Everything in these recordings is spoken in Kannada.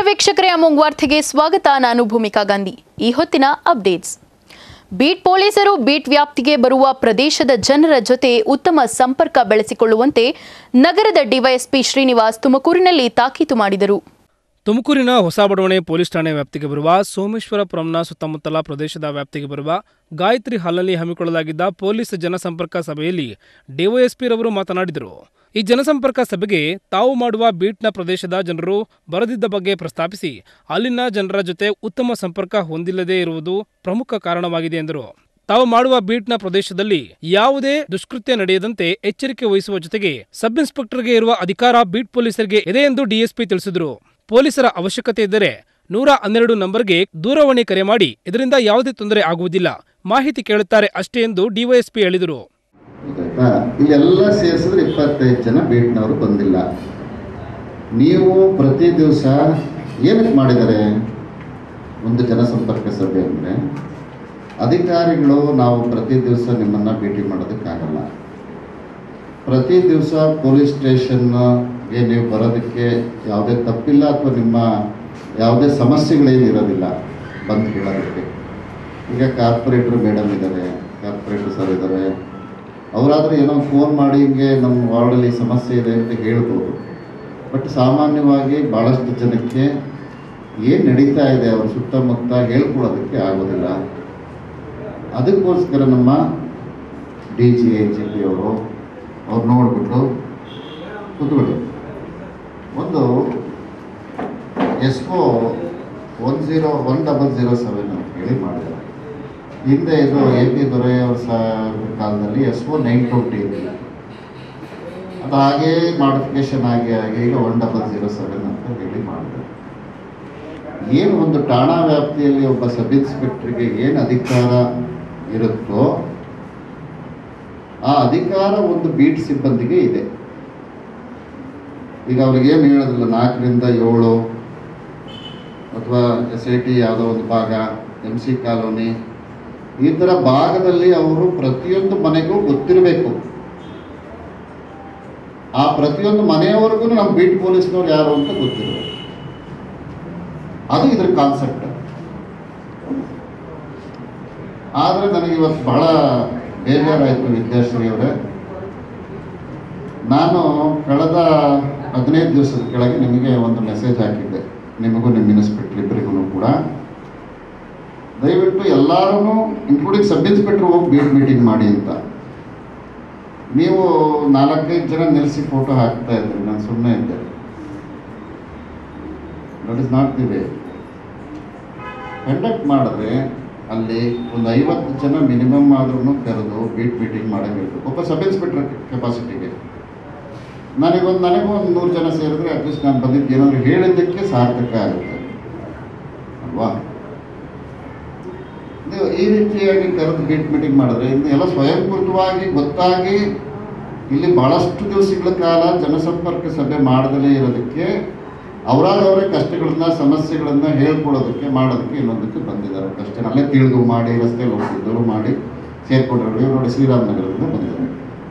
ವೀಕ್ಷಕರೇ ಅಮೋಘ್ ವಾರ್ತೆಗೆ ಸ್ವಾಗತ ನಾನು ಭೂಮಿಕಾ ಗಾಂಧಿ ಈ ಹೊತ್ತಿನ ಅಪ್ಡೇಟ್ಸ್ ಬೀಟ್ ಪೊಲೀಸರು ಬೀಟ್ ವ್ಯಾಪ್ತಿಗೆ ಬರುವ ಪ್ರದೇಶದ ಜನರ ಜೊತೆ ಉತ್ತಮ ಸಂಪರ್ಕ ಬೆಳೆಸಿಕೊಳ್ಳುವಂತೆ ನಗರದ ಡಿವೈಎಸ್ಪಿ ಶ್ರೀನಿವಾಸ್ ತುಮಕೂರಿನಲ್ಲಿ ತಾಕೀತು ಮಾಡಿದರು ತುಮಕೂರಿನ ಹೊಸ ಬಡಾವಣೆ ಪೊಲೀಸ್ ಠಾಣೆ ವ್ಯಾಪ್ತಿಗೆ ಬರುವ ಸೋಮೇಶ್ವರಪುರಂನ ಸುತ್ತಮುತ್ತಲ ಪ್ರದೇಶದ ವ್ಯಾಪ್ತಿಗೆ ಬರುವ ಗಾಯತ್ರಿ ಹಾಲ್ನಲ್ಲಿ ಹಮ್ಮಿಕೊಳ್ಳಲಾಗಿದ್ದ ಪೊಲೀಸ್ ಜನಸಂಪರ್ಕ ಸಭೆಯಲ್ಲಿ ಡಿವೈಎಸ್ಪಿ ರವರು ಮಾತನಾಡಿದರು ಈ ಜನಸಂಪರ್ಕ ಸಭೆಗೆ ತಾವು ಮಾಡುವ ಬೀಟ್ನ ಪ್ರದೇಶದ ಜನರು ಬರದಿದ್ದ ಬಗ್ಗೆ ಪ್ರಸ್ತಾಪಿಸಿ ಅಲ್ಲಿನ ಜನರ ಜೊತೆ ಉತ್ತಮ ಸಂಪರ್ಕ ಹೊಂದಿಲ್ಲದೇ ಇರುವುದು ಪ್ರಮುಖ ಕಾರಣವಾಗಿದೆ ಎಂದರು ತಾವು ಮಾಡುವ ಬೀಟ್ನ ಪ್ರದೇಶದಲ್ಲಿ ಯಾವುದೇ ದುಷ್ಕೃತ್ಯ ನಡೆಯದಂತೆ ಎಚ್ಚರಿಕೆ ವಹಿಸುವ ಜೊತೆಗೆ ಸಬ್ ಇನ್ಸ್ಪೆಕ್ಟರ್ಗೆ ಇರುವ ಅಧಿಕಾರ ಬೀಟ್ ಪೊಲೀಸರಿಗೆ ಇದೆ ಎಂದು ಡಿಎಸ್ಪಿ ತಿಳಿಸಿದರು ಪೊಲೀಸರ ಅವಶ್ಯಕತೆ ಇದ್ದರೆ ನೂರ ಹನ್ನೆರಡು ನಂಬರ್ಗೆ ದೂರವಾಣಿ ಕರೆ ಮಾಡಿ ಇದರಿಂದ ಯಾವುದೇ ತೊಂದರೆ ಆಗುವುದಿಲ್ಲ ಮಾಹಿತಿ ಕೇಳುತ್ತಾರೆ ಅಷ್ಟೇ ಎಂದು ಡಿವೈಎಸ್ಪಿ ಹೇಳಿದರು ಗೊತ್ತಾಯ್ತಾ ಇಲ್ಲೆಲ್ಲ ಸೇರಿಸಿದ್ರೆ ಇಪ್ಪತ್ತೈದು ಜನ ಬೀಟ್ನವರು ಬಂದಿಲ್ಲ ನೀವು ಪ್ರತಿ ದಿವಸ ಏನಕ್ಕೆ ಮಾಡಿದ್ದಾರೆ ಒಂದು ಜನಸಂಪರ್ಕ ಸಭೆ ಅಂದರೆ ಅಧಿಕಾರಿಗಳು ನಾವು ಪ್ರತಿ ದಿವಸ ನಿಮ್ಮನ್ನು ಭೇಟಿ ಮಾಡೋದಕ್ಕಾಗಲ್ಲ ಪ್ರತಿ ದಿವಸ ಪೊಲೀಸ್ ಸ್ಟೇಷನ್ಗೆ ನೀವು ಬರೋದಕ್ಕೆ ಯಾವುದೇ ತಪ್ಪಿಲ್ಲ ಅಥವಾ ನಿಮ್ಮ ಯಾವುದೇ ಸಮಸ್ಯೆಗಳೇನಿರೋದಿಲ್ಲ ಬಂದು ಹೇಳೋದಕ್ಕೆ ಈಗ ಕಾರ್ಪೊರೇಟ್ರ್ ಮೇಡಮ್ ಇದ್ದಾರೆ ಕಾರ್ಪೊರೇಟ್ರ್ ಸರ್ ಇದ್ದಾರೆ ಅವರಾದರೂ ಏನೋ ಫೋನ್ ಮಾಡಿ ಹಿಂಗೆ ನಮ್ಮ ವಾರ್ಡಲ್ಲಿ ಸಮಸ್ಯೆ ಇದೆ ಅಂತ ಹೇಳ್ಬೋದು ಬಟ್ ಸಾಮಾನ್ಯವಾಗಿ ಭಾಳಷ್ಟು ಜನಕ್ಕೆ ಏನು ನಡೀತಾ ಇದೆ ಅವ್ರ ಸುತ್ತಮುತ್ತ ಹೇಳ್ಕೊಡೋದಕ್ಕೆ ಆಗೋದಿಲ್ಲ ಅದಕ್ಕೋಸ್ಕರ ನಮ್ಮ D G I G P ಅವರು ಅವ್ರು ನೋಡಿಬಿಟ್ಟು ಕೂತ್ಕೊಳ್ಳಿ ಒಂದು S O one zero one double zero seven ಅಂತ ಹೇಳಿ ಮಾಡಿದ್ದಾರೆ ಹಿಂದೆ ಇದು ಎ ಪಿ ದೊರೆ ಅವ್ರ ಸ ಕಾಲದಲ್ಲಿ ಎಸ್ ಒ ನೈನ್ ಟ್ವೆಂಟಿ ಅದು ಹಾಗೇ ಮಾಡಿಫಿಕೇಶನ್ ಆಗಿ ಆಗಿ ಈಗ ಒನ್ ಡಬಲ್ ಝೀರೋ ಸೆವೆನ್ ಅಂತ ಹೇಳಿ ಮಾಡಿದ್ದಾರೆ ಏನು ಒಂದು ಠಾಣಾ ವ್ಯಾಪ್ತಿಯಲ್ಲಿ ಒಬ್ಬ ಸಬ್ ಇನ್ಸ್ಪೆಕ್ಟರ್ಗೆ ಏನು ಅಧಿಕಾರ ಇರುತ್ತೋ ಆ ಅಧಿಕಾರ ಒಂದು ಬೀಟ್ ಸಿಬ್ಬಂದಿಗೆ ಇದೆ ಈಗ ಅವ್ರಿಗೇನು ಹೇಳೋದಿಲ್ಲ ನಾಲ್ಕರಿಂದ ಏಳು ಅಥವಾ ಎಸ್ ಐ ಟಿ ಯಾವುದೋ ಒಂದು ಭಾಗ ಎಮ್ ಸಿ ಕಾಲೋನಿ ಈ ಥರ ಭಾಗದಲ್ಲಿ ಅವರು ಪ್ರತಿಯೊಂದು ಮನೆಗೂ ಗೊತ್ತಿರಬೇಕು ಆ ಪ್ರತಿಯೊಂದು ಮನೆಯವರೆಗೂ ನಮ್ಮ ಬೀಟ್ ಪೊಲೀಸ್ನವ್ರು ಯಾರು ಅಂತ ಗೊತ್ತಿರಬೇಕು ಅದು ಇದ್ರ ಕಾನ್ಸೆಪ್ಟ್ ಆದರೆ ನನಗೆ ಇವತ್ತು ಬಹಳ ಬೇಜಾರಾಯಿತು ವಿದ್ಯಾಶ್ರೀ ಅವರೇ ನಾನು ಕಳೆದ ಹದಿನೈದು ದಿವಸದ ಕೆಳಗೆ ನಿಮಗೆ ಒಂದು ಮೆಸೇಜ್ ಹಾಕಿದ್ದೆ ನಿಮಗೂ ನಿಮ್ಮ ಇನ್ಸ್ಪೆಕ್ಟರ್ ಇಬ್ಬರಿಗೂ ಕೂಡ ದಯವಿಟ್ಟು ಎಲ್ಲರೂ ಇನ್ಕ್ಲೂಡಿಂಗ್ ಸಬ್ ಇನ್ಸ್ಪೆಕ್ಟರ್ ಹೋಗಿ ಬೀಟ್ ಮೀಟಿಂಗ್ ಮಾಡಿ ಅಂತ ನೀವು ನಾಲ್ಕೈದು ಜನ ನಿಲ್ಲಿಸಿ ಫೋಟೋ ಹಾಕ್ತಾ ಇದ್ರಿ ನಾನು ಸುಮ್ಮನೆ ಇದ್ದೆ that is not the way conduct ಮಾಡಿದ್ರೆ ಅಲ್ಲಿ ಒಂದು ಐವತ್ತು ಜನ ಮಿನಿಮಮ್ ಆದ್ರೂ ಕರೆದು ಬೀಟ್ ಮೀಟಿಂಗ್ ಮಾಡಬೇಕು ಒಬ್ಬ ಸಬ್ ಇನ್ಸ್ಪೆಕ್ಟರ್ ಕೆಪಾಸಿಟಿಗೆ ನನಗೊಂದು ನನಗೂ ಒಂದು ನೂರು ಜನ ಸೇರಿದ್ರೆ ಅಟ್ಲೀಸ್ಟ್ ನಾನು ಬಂದಿದ್ದು ಏನಾದ್ರು ಹೇಳಿದ್ದಕ್ಕೆ ಸಾರ್ಥಕ ಆಗುತ್ತೆ ಅಲ್ವಾ ನೀವು ಈ ರೀತಿಯಾಗಿ ಕರೆದು ಬೀಟ್ ಮೀಟಿಂಗ್ ಮಾಡಿದ್ರೆ ಇದು ಎಲ್ಲ ಸ್ವಯಂಕೃತವಾಗಿ ಗೊತ್ತಾಗಿ ಇಲ್ಲಿ ಭಾಳಷ್ಟು ದಿವಸಗಳ ಕಾಲ ಜನಸಂಪರ್ಕ ಸಭೆ ಮಾಡದಲೇ ಇರೋದಕ್ಕೆ ಅವರಾಗವರೇ ಕಷ್ಟಗಳನ್ನ ಸಮಸ್ಯೆಗಳನ್ನ ಹೇಳ್ಕೊಡೋದಕ್ಕೆ ಮಾಡೋದಕ್ಕೆ ಇನ್ನೊಂದಕ್ಕೆ ಬಂದಿದ್ದಾರೆ ಅಷ್ಟೇ ಅಲ್ಲೇ ತಿಳಿದು ಮಾಡಿ ರಸ್ತೆಯಲ್ಲಿ ಹೋಗ್ತಿದ್ದವರು ಮಾಡಿ ಸೇರ್ಕೊಂಡಿರೋರು ಇವ್ರು ನೋಡಿ ಶ್ರೀರಾಮನಗರದಿಂದ ಬಂದಿದ್ದಾರೆ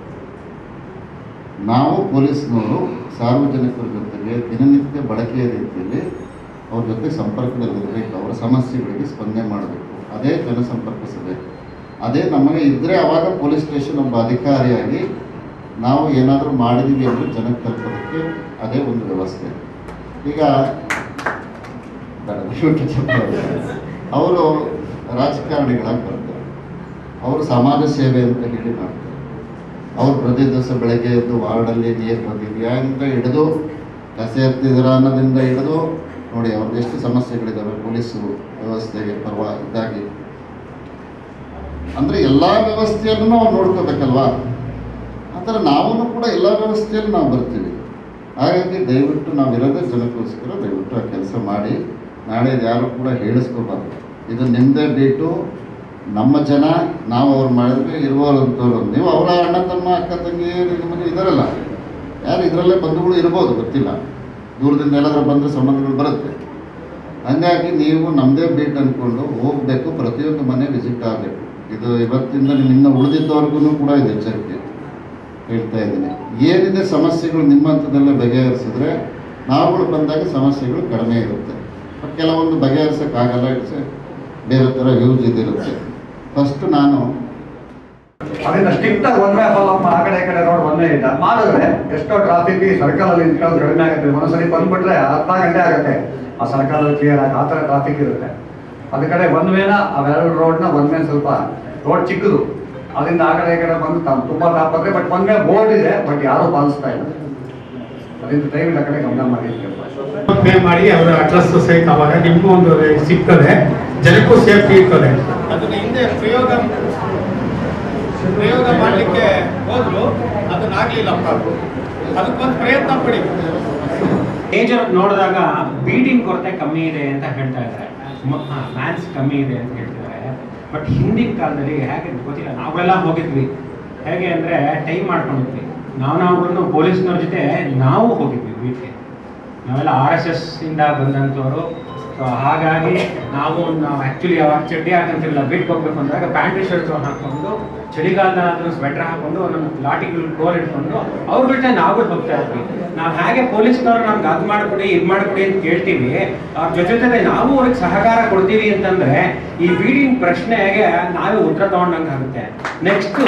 ನಾವು ಪೊಲೀಸ್ನವರು ಸಾರ್ವಜನಿಕರ ಜೊತೆಗೆ ದಿನನಿತ್ಯ ಬಳಕೆಯ ರೀತಿಯಲ್ಲಿ ಅವ್ರ ಜೊತೆ ಸಂಪರ್ಕದಲ್ಲಿರಬೇಕು ಅವರ ಸಮಸ್ಯೆಗಳಿಗೆ ಸ್ಪಂದನೆ ಮಾಡಬೇಕು ಅದೇ ಜನಸಂಪರ್ಕ ಸಭೆ ಅದೇ ನಮಗೆ ಇದ್ದರೆ ಅವಾಗ ಪೊಲೀಸ್ ಸ್ಟೇಷನ್ ಒಬ್ಬ ಅಧಿಕಾರಿಯಾಗಿ ನಾವು ಏನಾದರೂ ಮಾಡಿದ್ದೀವಿ ಅಂದರೆ ಜನಕ್ಕೆ ತಲುಪೋದಕ್ಕೆ ಅದೇ ಒಂದು ವ್ಯವಸ್ಥೆ ಈಗ ಅವರು ರಾಜಕಾರಣಿಗಳಾಗಿ ಬರ್ತಾರೆ ಅವರು ಸಮಾಜ ಸೇವೆ ಅಂತ ಹೇಳಿ ಮಾಡ್ತಾರೆ ಅವ್ರು ಪ್ರತಿ ದಿವಸ ಬೆಳಗ್ಗೆ ಎದ್ದು ವಾರ್ಡಲ್ಲಿ ನೀರು ಬಂದಿದೆಯಾ ಅಂತ ಹಿಡಿದು ಕಸ ಎತ್ತಿದ್ರ ಅನ್ನೋದ್ರಿಂದ ಹಿಡಿದು ನೋಡಿ ಅವ್ರದ್ದು ಎಷ್ಟು ಸಮಸ್ಯೆಗಳಿದ್ದಾವೆ ಪೊಲೀಸು ವ್ಯವಸ್ಥೆಗೆ ಪರವಾ ಇದಾಗಿ ಅಂದರೆ ಎಲ್ಲ ವ್ಯವಸ್ಥೆಯನ್ನು ಅವ್ರು ನೋಡ್ಕೋಬೇಕಲ್ವಾ ಆ ಥರ ನಾವೂ ಕೂಡ ಎಲ್ಲ ವ್ಯವಸ್ಥೆಯಲ್ಲಿ ನಾವು ಬರ್ತೀವಿ ಹಾಗಾಗಿ ದಯವಿಟ್ಟು ನಾವು ಇರೋದೇ ಜನಕ್ಕೋಸ್ಕರ ದಯವಿಟ್ಟು ಆ ಕೆಲಸ ಮಾಡಿ ನಾಳೆ ಯಾರು ಕೂಡ ಹೇಳಿಸ್ಕೋಬಾರ್ದು ಇದು ನಿಮ್ಮದೇ ಡೇಟು ನಮ್ಮ ಜನ ನಾವು ಅವ್ರು ಮಾಡಿದ್ರೆ ಇರುವಂಥವ್ರು ನೀವು ಅವರ ಅಣ್ಣ ತಮ್ಮ ಅಕ್ಕ ತಂಗಿ ನಿಮ್ಮದು ಇದಾರಲ್ಲ ಯಾರು ಇದರಲ್ಲೇ ಬಂಧುಗಳು ಇರ್ಬೋದು ಗೊತ್ತಿಲ್ಲ ದೂರದಿಂದ ಎಲ್ಲಾದ್ರೂ ಬಂದರೆ ಸಂಬಂಧಗಳು ಬರುತ್ತೆ ಹಂಗಾಗಿ ನೀವು ನಮ್ಮದೇ ಬೀಟ್ ಅಂದ್ಕೊಂಡು ಹೋಗಬೇಕು ಪ್ರತಿಯೊಂದು ಮನೆ ವಿಸಿಟ್ ಆಗಬೇಕು ಇದು ಇವತ್ತಿಂದ ನಿನ್ನ ಉಳಿದಿದ್ದವ್ರಿಗೂ ಕೂಡ ಇದೆ ಎಚ್ಚರಿಕೆ ಹೇಳ್ತಾ ಇದ್ದೀನಿ ಏನಿದೆ ಸಮಸ್ಯೆಗಳು ನಿಮ್ಮ ಹಂತದಲ್ಲೇ ಬಗೆಹರಿಸಿದ್ರೆ ನಾವುಗಳು ಬಂದಾಗ ಸಮಸ್ಯೆಗಳು ಕಡಿಮೆ ಇರುತ್ತೆ ಕೆಲವೊಂದು ಬಗೆಹರಿಸೋಕ್ಕಾಗಲ್ಲ ಇಟ್ಸ್ ಬೇರೆ ಥರ ಯೂಸ್ ಇದಿರುತ್ತೆ ಫಸ್ಟ್ ನಾನು ಅದರಿಂದ ಸ್ಟ್ರಿಕ್ಟ್ ಆಗಿ ಒನ್ ವೇ ಫಾಲೋ ಆ ಕಡೆ ಈ ಕಡೆ ರೋಡ್ ಒಂದೇ ಇಲ್ಲ ಮಾಡಿದ್ರೆ ಎಷ್ಟೋ ಟ್ರಾಫಿಕ್ ಈ ಸರ್ಕಲ್ ಅಲ್ಲಿ ನಿಂತ್ಕೊಂಡು ಕಡಿಮೆ ಆಗುತ್ತೆ ಒಂದೊಂದ್ಸರಿ ಬಂದ್ಬಿಟ್ರೆ ಅರ್ಧ ಗಂಟೆ ಆಗುತ್ತೆ ಆ ಸರ್ಕಲ್ ಅಲ್ಲಿ ಕ್ಲಿಯರ್ ಆಗಿ ಆ ಥರ ಟ್ರಾಫಿಕ್ ಇರುತ್ತೆ ಅದ ಕಡೆ ಒನ್ ವೇನ ಅವೆರಡು ರೋಡ್ನ ಒನ್ ವೇ ಸ್ವಲ್ಪ ರೋಡ್ ಚಿಕ್ಕದು ಅದರಿಂದ ಆ ಕಡೆ ಈ ಕಡೆ ಬಂದು ತ- ತುಂಬಾ ತಾಪತ್ರೆ ಬಟ್ ಒನ್ ವೇ ಬೋರ್ಡ್ ಇದೆ ಬಟ್ ಯಾರೂ ಪಾಲಿಸ್ತಾ ಇಲ್ಲ ಅದರಿಂದ ದಯವಿಟ್ಟು ಆ ಕಡೆ ಗಮನ ಮಾಡಿ ಅಂತ ಕೇಳ್ಕೊಳ್ತೀನಿ. ಪೇ ಮಾಡಿ ಅವರ ಅಡ್ರೆಸ್ ಸಹಿತ ಅವಾಗ ನಿಮಗೂ ಒಂದು ಸಿಗ್ತದೆ ಜನಕ್ಕೂ ಸೇಫ್ಟಿ ಇರ್ತದೆ ಅದನ್ನ ಹಿಂದೆ ಪ್ರಯೋಗ ಪ್ರಯೋಗ ಮಾಡಲಿಕ್ಕೆ ಹೋದ್ರು ಅದನ್ನ ಆಗ್ಲಿಲ್ಲಪ್ಪ ಅದಕ್ಕೊಂದು ಪ್ರಯತ್ನ ಪಡಿ ಏಜ್ ನೋಡಿದಾಗ ಬೀಟಿಂಗ್ ಕೊರತೆ ಕಮ್ಮಿ ಇದೆ ಅಂತ ಹೇಳ್ತಾ ಇದ್ದಾರೆ ಮ್ಯಾಥ್ಸ್ ಕಮ್ಮಿ ಇದೆ ಅಂತ ಹೇಳ್ತಿದ್ದಾರೆ ಬಟ್ ಹಿಂದಿನ ಕಾಲದಲ್ಲಿ ಹೇಗೆ ಅಂತ ಗೊತ್ತಿಲ್ಲ ನಾವೆಲ್ಲ ಹೋಗಿದ್ವಿ ಹೇಗೆ ಅಂದರೆ ಟೈಮ್ ಮಾಡ್ಕೊಂಡಿದ್ವಿ ನಾವು ನಾವುಗಳನ್ನು ಪೊಲೀಸ್ನವ್ರ ಜೊತೆ ನಾವು ಹೋಗಿದ್ವಿ ಬೀಟ್ಗೆ ನಾವೆಲ್ಲ ಆರ್ ಎಸ್ ಎಸ್ ಇಂದ ಬಂದಂಥವ್ರು ಸೊ ಹಾಗಾಗಿ ನಾವು ನಾವು ಆ್ಯಕ್ಚುಲಿ ಅವಾಗ ಚಡ್ಡಿ ಹಾಕಂತಿರಲಿಲ್ಲ ಬೀಟ್ಗೆ ಹೋಗ್ಬೇಕು ಅಂದಾಗ ಪ್ಯಾಂಟ್ ಶರ್ಟ್ ಹಾಕೊಂಡು ಚಳಿಗಾಲದಾದ್ರೂ ಸ್ವೆಟರ್ ಹಾಕೊಂಡು ನಮ್ಮ ಲಾಟಿಗಳು ಕೋಲ್ ಇಟ್ಕೊಂಡು ಅವ್ರ ಜೊತೆ ನಾವು ಹೋಗ್ತಾ ಇದ್ವಿ ನಾವು ಹೇಗೆ ಪೊಲೀಸ್ನವ್ರು ನಮ್ಗೆ ಅದು ಮಾಡ್ಕೊಡಿ ಇದು ಮಾಡ್ಕೊಡಿ ಅಂತ ಕೇಳ್ತೀವಿ ಅವ್ರ ಜೊತೆ ಜೊತೆ ನಾವು ಅವ್ರಿಗೆ ಸಹಕಾರ ಕೊಡ್ತೀವಿ ಅಂತಂದ್ರೆ ಈ ಬೀಡಿಂಗ್ ಪ್ರಶ್ನೆಗೆ ನಾವೇ ಉತ್ತರ ತಗೊಂಡಂಗೆ ಆಗುತ್ತೆ ನೆಕ್ಸ್ಟು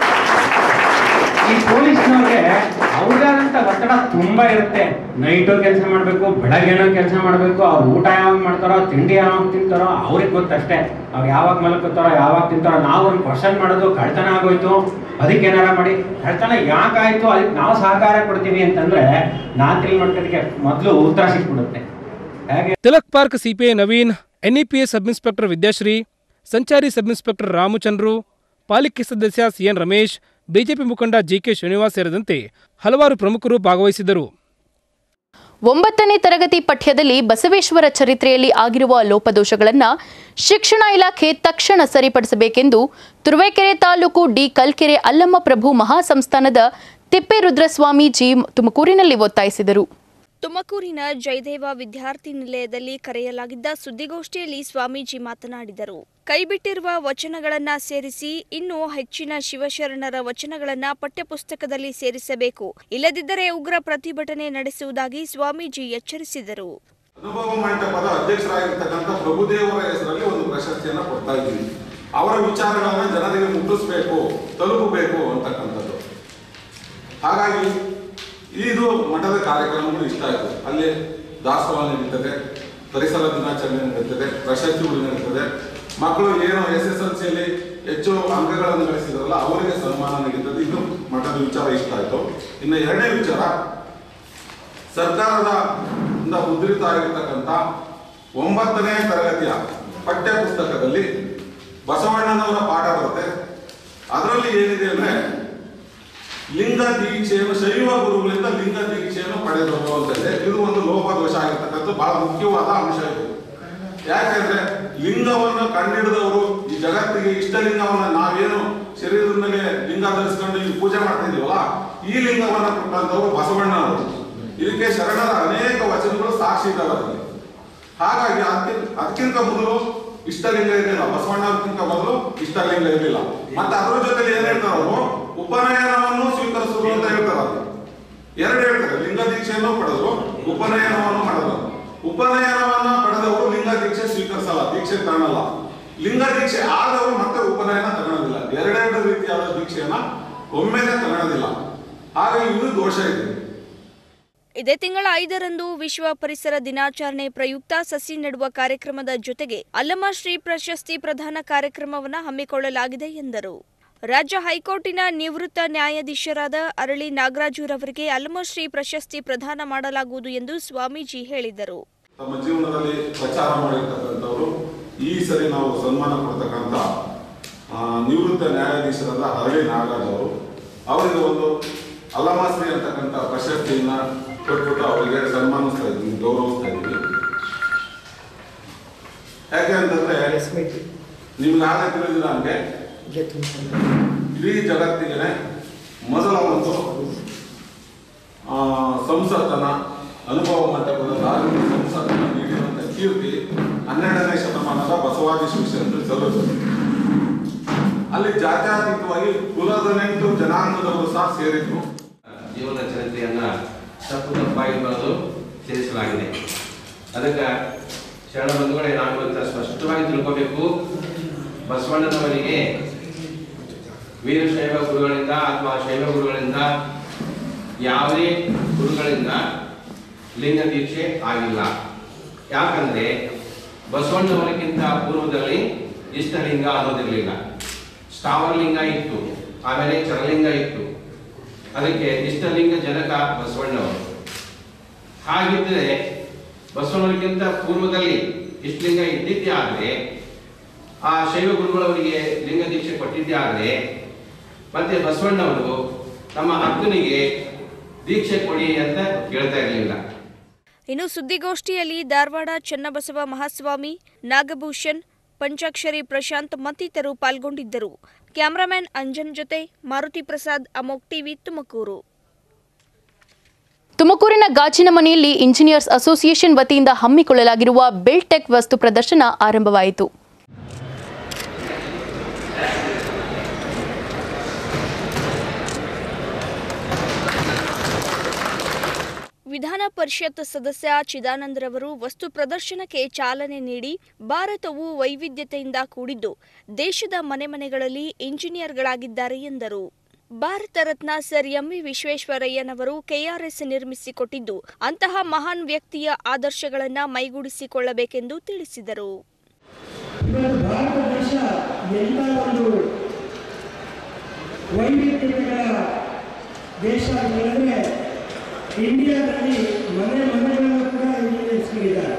ಈ ಪೊಲೀಸ್ನವ್ರಿಗೆ ಅವ್ರಿಗಾದಂತ ಒತ್ತಡ ತುಂಬಾ ಇರುತ್ತೆ ನೈಟು ಕೆಲಸ ಮಾಡಬೇಕು ಬೆಳಗ್ಗೆನೂ ಕೆಲಸ ಮಾಡಬೇಕು ಅವ್ರು ಊಟ ಯಾವಾಗ ಮಾಡ್ತಾರೋ ತಿಂಡಿ ಯಾವಾಗ ತಿಂತಾರೋ ಅವ್ರಿಗೆ ಗೊತ್ತಷ್ಟೇ ಅವ್ರು ಯಾವಾಗ ಮಲಗುತ್ತಾರೋ ಯಾವಾಗ ತಿಂತಾರೋ ನಾವು ಒಂದು ಕ್ವಶನ್ ಮಾಡೋದು ಕಳ್ತನ ಆಗೋಯ್ತು ಅದಕ್ಕೆ ಏನಾರ ಮಾಡಿ ಕಳ್ತನ ಯಾಕಾಯ್ತು ಅದಕ್ಕೆ ನಾವು ಸಹಕಾರ ಕೊಡ್ತೀವಿ ಅಂತಂದ್ರೆ ನಾನ್ ತಿಳಿ ಮಾಡ್ಕೋದಕ್ಕೆ ಮೊದಲು ಉತ್ತರ ಸಿಕ್ಬಿಡುತ್ತೆ ಹೇಗೆ ತಿಲಕ್ ಪಾರ್ಕ್ ಸಿಪಿಐ ನವೀನ್ ಎನ್ಇಪಿಎ ಸಬ್ ಇನ್ಸ್ಪೆಕ್ಟರ್ ವಿದ್ಯಾಶ್ರೀ ಸಂಚಾರಿ ಸಬ್ ಇನ್ಸ್ಪೆಕ್ಟರ್ ರಾಮಚಂದ್ರು ಪಾಲಿಕೆ ಸದಸ್ಯ ಸಿಎನ್ ರಮೇಶ್ ಬಿಜೆಪಿ ಮುಖಂಡ ಜಿಕೆ ಶ್ರೀನಿವಾಸ್ ಸೇರಿದಂತೆ ಹಲವಾರು ಪ್ರಮುಖರು ಭಾಗವಹಿಸಿದ್ದರು ಒಂಬತ್ತನೇ ತರಗತಿ ಪಠ್ಯದಲ್ಲಿ ಬಸವೇಶ್ವರ ಚರಿತ್ರೆಯಲ್ಲಿ ಆಗಿರುವ ಲೋಪದೋಷಗಳನ್ನು ಶಿಕ್ಷಣ ಇಲಾಖೆ ತಕ್ಷಣ ಸರಿಪಡಿಸಬೇಕೆಂದು ತುರುವೇಕೆರೆ ತಾಲೂಕು ಡಿ ಕಲ್ಕೆರೆ ಅಲ್ಲಮ್ಮ ಪ್ರಭು ಮಹಾಸಂಸ್ಥಾನದ ತಿಪ್ಪೇರುದ್ರಸ್ವಾಮಿ ಜಿ ತುಮಕೂರಿನಲ್ಲಿ ಒತ್ತಾಯಿಸಿದರು ತುಮಕೂರಿನ ಜಯದೇವ ವಿದ್ಯಾರ್ಥಿ ನಿಲಯದಲ್ಲಿ ಕರೆಯಲಾಗಿದ್ದ ಸುದ್ದಿಗೋಷ್ಠಿಯಲ್ಲಿ ಸ್ವಾಮೀಜಿ ಮಾತನಾಡಿದರು ಕೈಬಿಟ್ಟಿರುವ ವಚನಗಳನ್ನ ಸೇರಿಸಿ ಇನ್ನೂ ಹೆಚ್ಚಿನ ಶಿವಶರಣರ ವಚನಗಳನ್ನ ಪಠ್ಯಪುಸ್ತಕದಲ್ಲಿ ಸೇರಿಸಬೇಕು ಇಲ್ಲದಿದ್ದರೆ ಉಗ್ರ ಪ್ರತಿಭಟನೆ ನಡೆಸುವುದಾಗಿ ಸ್ವಾಮೀಜಿ ಎಚ್ಚರಿಸಿದರು ಅನುಭವ ಮಂಟಪದ ಅಧ್ಯಕ್ಷರಾಗಿರ್ತಕ್ಕಂಥ ಪ್ರಭುದೇವರ ಹೆಸರಲ್ಲಿ ಒಂದು ಪ್ರಶಸ್ತಿಯನ್ನ ಕೊಡ್ತಾ ಇದ್ದೀವಿ ಅವರ ವಿಚಾರಗಳನ್ನ ಜನರಿಗೆ ಮುಟ್ಟಿಸ್ಬೇಕು ತಲುಪಬೇಕು ಅಂತಕ್ಕಂಥದ್ದು ಹಾಗಾಗಿ ಇದು ಮಠದ ಕಾರ್ಯಕ್ರಮಗಳು ಇಷ್ಟ ಆಯಿತು ಅಲ್ಲಿ ದಾಸೋಹ ನಡೀತದೆ ಪರಿಸರ ದಿನಾಚರಣೆ ನಡೀತದೆ ಪ್ರಶಸ್ತಿಗಳು ನಡೀತದೆ ಮಕ್ಕಳು ಏನು ಎಸ್ ಎಸ್ ಎಲ್ ಸಿಯಲ್ಲಿ ಹೆಚ್ಚು ಅಂಕಗಳನ್ನು ಗಳಿಸಿದ್ರಲ್ಲ ಅವರಿಗೆ ಸನ್ಮಾನ ನಡೀತದೆ ಇದು ಮಠದ ವಿಚಾರ ಇಷ್ಟ ಆಯಿತು ಇನ್ನು ಎರಡನೇ ವಿಚಾರ ಸರ್ಕಾರದ ಇಂದ ಮುದ್ರಿತ ಆಗಿರ್ತಕ್ಕಂಥ ಒಂಬತ್ತನೇ ತರಗತಿಯ ಪಠ್ಯ ಪುಸ್ತಕದಲ್ಲಿ ಬಸವಣ್ಣನವರ ಪಾಠ ಬರುತ್ತೆ ಅದರಲ್ಲಿ ಏನಿದೆ ಅಂದ್ರೆ ಲಿಂಗ ದೀಕ್ಷೆಯನ್ನು ಶೈವ ಗುರುಗಳಿಂದ ಲಿಂಗ ದೀಕ್ಷೆಯನ್ನು ಪಡೆದರು ಅಂತಂದ್ರೆ ಇದು ಒಂದು ಲೋಪದೋಷ ಆಗಿರ್ತಕ್ಕಂಥ ಬಹಳ ಮುಖ್ಯವಾದ ಅಂಶ ಇದು ಯಾಕಂದ್ರೆ ಲಿಂಗವನ್ನು ಕಂಡಿಡಿದವರು ಈ ಜಗತ್ತಿಗೆ ಇಷ್ಟಲಿಂಗವನ್ನ ನಾವೇನು ಶರೀರದ ಮೇಲೆ ಲಿಂಗ ಧರಿಸ್ಕೊಂಡು ಈ ಪೂಜೆ ಮಾಡ್ತಾ ಇದೀವಲ್ಲ ಈ ಲಿಂಗವನ್ನ ಕೊಟ್ಟಂತವರು ಬಸವಣ್ಣನವರು ಇದಕ್ಕೆ ಶರಣರ ಅನೇಕ ವಚನಗಳು ಸಾಕ್ಷಿ ಇದ್ದಾವೆ ಅದರಲ್ಲಿ ಹಾಗಾಗಿ ಅದಕ್ಕಿಂತ ಅದಕ್ಕಿಂತ ಮೊದಲು ಇಷ್ಟಲಿಂಗ ಇರಲಿಲ್ಲ ಬಸವಣ್ಣವ್ರಕ್ಕಿಂತ ಮೊದಲು ಇಷ್ಟಲಿಂಗ ಇರಲಿಲ್ಲ ಮತ್ತೆ ಅದರ ಜೊತೆಲಿ ಏನ್ ಹೇಳ್ತಾರೆ ಅವರು ಉಪನಯನವನ್ನು ಸ್ವೀಕರಿಸುವುದು ಅಂತ ಹೇಳ್ತಾರೆ ಅದು ಎರಡು ಹೇಳ್ತಾರೆ ಲಿಂಗ ದೀಕ್ಷೆಯನ್ನು ಪಡೆದು ಉಪನಯನವನ್ನು ಮಾಡಿದ್ರು ಉಪನಯನವನ್ನ ಪಡೆದವರು ಲಿಂಗ ದೀಕ್ಷೆ ಸ್ವೀಕರಿಸಲ್ಲ ದೀಕ್ಷೆ ತಗೊಳ್ಳಲ್ಲ ಲಿಂಗ ದೀಕ್ಷೆ ಆದವರು ಮತ್ತೆ ಉಪನಯನ ತಗೊಳ್ಳೋದಿಲ್ಲ ಎರಡೆರಡು ರೀತಿಯಾದ ದೀಕ್ಷೆಯನ್ನ ಒಮ್ಮೆಲೆ ತಗೊಳ್ಳೋದಿಲ್ಲ ಹಾಗಾಗಿ ಇದು ದೋಷ ಇದೆ ಇದೇ ತಿಂಗಳ ಐದರಂದು ವಿಶ್ವ ಪರಿಸರ ದಿನಾಚರಣೆ ಪ್ರಯುಕ್ತ ಸಸಿ ನೆಡುವ ಕಾರ್ಯಕ್ರಮದ ಜೊತೆಗೆ ಅಲ್ಲಮ ಶ್ರೀ ಪ್ರಶಸ್ತಿ ಪ್ರದಾನ ಕಾರ್ಯಕ್ರಮವನ್ನು ಹಮ್ಮಿಕೊಳ್ಳಲಾಗಿದೆ ಎಂದರು ರಾಜ್ಯ ಹೈಕೋರ್ಟಿನ ನಿವೃತ್ತ ನ್ಯಾಯಾಧೀಶರಾದ ಅರಳಿ ನಾಗರಾಜುರವರಿಗೆ ಅಲ್ಲಮಶ್ರೀ ಪ್ರಶಸ್ತಿ ಪ್ರದಾನ ಮಾಡಲಾಗುವುದು ಎಂದು ಸ್ವಾಮೀಜಿ ಹೇಳಿದರು ತಮ್ಮ ಜೀವನದಲ್ಲಿ ಪ್ರಚಾರ ಮಾಡಿರ್ತಕ್ಕಂಥವ್ರು ಈ ಸರಿ ನಾವು ಸನ್ಮಾನ ಕೊಡ್ತಕ್ಕಂಥ ಆ, ನಿವೃತ್ತ ನ್ಯಾಯಾಧೀಶರಾದ ಹರಳಿ ನಾಗರಾಜ್ ಅವರು ಅವರಿಗೆ ಒಂದು ಅಲ್ಲಮಾಶ್ರೀ ಅಂತಕ್ಕಂಥ ಪ್ರಶಸ್ತಿಯನ್ನ ಕೊಟ್ಬಿಟ್ಟು ಅವರಿಗೆ ಸನ್ಮಾನಿಸ್ತಾ ಇದ್ವಿ ಗೌರವಿಸ್ತಾ ಇದ್ವಿ ಯಾಕೆ ಅಂತಂದ್ರೆ ನಿಮ್ಗೆ ಆಗಲೇ ತಿಳಿದಿಲ್ಲ ಹಂಗೆ ಇಡೀ ಜಗತ್ತಿಗೆ ಮೊದಲ ಒಂದು ಆ, ಸಂಸತ್ತನ ಅನುಭವ ಮಂಟಪದ ಧಾರ್ಮಿಕ ಸಂಸತ್ತನ ನೀಡಿರುವಂತ ಕೀರ್ತಿ ಹನ್ನೆರಡನೇ ಶತಮಾನದ ಬಸವಾದಿ ಶಿಕ್ಷಣ ಸಲ್ಲುತ್ತದೆ ಅಲ್ಲಿ ಜಾತ್ಯತೀತವಾಗಿ ಕುಲದ ನೆಂಟು ಜನಾಂಗದವರು ಸಹ ಸೇರಿದ್ರು ಜೀವನ ಚರಿತ್ರೆಯನ್ನ ತಪ್ಪು ತಪ್ಪಾಗಿ ಬರೆದು ಸೇರಿಸಲಾಗಿದೆ ಅದಕ್ಕೆ ಶರಣ ಬಂಧುಗಳೇ ನಾವು ಇವತ್ತು ಸ್ಪಷ್ಟವಾಗಿ ತಿಳ್ಕೋಬೇಕು ಬಸವಣ್ಣನವರಿಗೆ ವೀರಶೈವ ಗುರುಗಳಿಂದ ಅಥವಾ ಶೈವ ಗುರುಗಳಿಂದ ಯಾವುದೇ ಗುರುಗಳಿಂದ ಲಿಂಗ ದೀಕ್ಷೆ ಆಗಿಲ್ಲ ಯಾಕಂದ್ರೆ ಬಸವಣ್ಣವರಿಗಿಂತ ಪೂರ್ವದಲ್ಲಿ ಇಷ್ಟಲಿಂಗ ಅನ್ನೋದಿರಲಿಲ್ಲ ಸ್ಥಾವರಲಿಂಗ ಇತ್ತು ಆಮೇಲೆ ಚರಲಿಂಗ ಇತ್ತು ಅದಕ್ಕೆ ಇಷ್ಟಲಿಂಗ ಜನಕ ಬಸವಣ್ಣವರು ಹಾಗಿದ್ದರೆ ಬಸವಣ್ಣರಿಗಿಂತ ಪೂರ್ವದಲ್ಲಿ ಇಷ್ಟಲಿಂಗ ಇದ್ದಿದ್ದೇ ಆದರೆ ಆ ಶೈವ ಗುರುಗಳವರಿಗೆ ಲಿಂಗ ದೀಕ್ಷೆ ಕೊಟ್ಟಿದ್ದೇ ಆದರೆ ಮತ್ತೆ ಬಸವಣ್ಣವರು ನಮ್ಮ ಅಕ್ಕನಿಗೆ ದೀಕ್ಷೆ ಕೊಡಿ ಅಂತ ಕೇಳ್ತಾ ಇರಲಿಲ್ಲ ಇನ್ನು ಸುದ್ದಿಗೋಷ್ಠಿಯಲ್ಲಿ ಧಾರವಾಡ ಚನ್ನಬಸವ ಮಹಾಸ್ವಾಮಿ ನಾಗಭೂಷಣ್ ಪಂಚಾಕ್ಷರಿ ಪ್ರಶಾಂತ್ ಮತ್ತಿತರರು ಪಾಲ್ಗೊಂಡಿದ್ದರು ಕ್ಯಾಮರಾಮ್ಯಾನ್ ಅಂಜನ್ ಜೊತೆ ಮಾರುತಿ ಪ್ರಸಾದ್ ಅಮೋಕ್ ಟಿವಿ ತುಮಕೂರು ತುಮಕೂರಿನ ಗಾಜಿನ ಮನೆಯಲ್ಲಿ ಇಂಜಿನಿಯರ್ಸ್ ಅಸೋಸಿಯೇಷನ್ ವತಿಯಿಂದ ಹಮ್ಮಿಕೊಳ್ಳಲಾಗಿರುವ ಬಿಲ್ಟೆಕ್ ವಸ್ತು ಪ್ರದರ್ಶನ ಆರಂಭವಾಯಿತು ವಿಧಾನ ಪರಿಷತ್ ಸದಸ್ಯ ಚಿದಾನಂದರವರು ವಸ್ತು ಪ್ರದರ್ಶನಕ್ಕೆ ಚಾಲನೆ ನೀಡಿ ಭಾರತವು ವೈವಿಧ್ಯತೆಯಿಂದ ಕೂಡಿದ್ದು ದೇಶದ ಮನೆ ಮನೆಗಳಲ್ಲಿ ಇಂಜಿನಿಯರ್ಗಳಾಗಿದ್ದಾರೆ ಎಂದರು ಭಾರತ ರತ್ನ ಸರ್ ಎಂವಿ ವಿಶ್ವೇಶ್ವರಯ್ಯನವರು ಕೆಆರ್ಎಸ್ ನಿರ್ಮಿಸಿಕೊಟ್ಟಿದ್ದು ಅಂತಹ ಮಹಾನ್ ವ್ಯಕ್ತಿಯ ಆದರ್ಶಗಳನ್ನು ಮೈಗೂಡಿಸಿಕೊಳ್ಳಬೇಕೆಂದು ತಿಳಿಸಿದರು ಇವತ್ತು ಭಾರತ ದೇಶ ಎಲ್ಲ ಒಂದು ವೈವಿಧ್ಯತೆಗಳ ದೇಶ ಅಂತ ಹೇಳಿದ್ರೆ ಇಂಡಿಯಾದಲ್ಲಿ ಮನೆ ಮನೆಗಳನ್ನು ಕೂಡ ಇಂಜಿನಿಯರ್ಸ್ಗಳಿದ್ದಾರೆ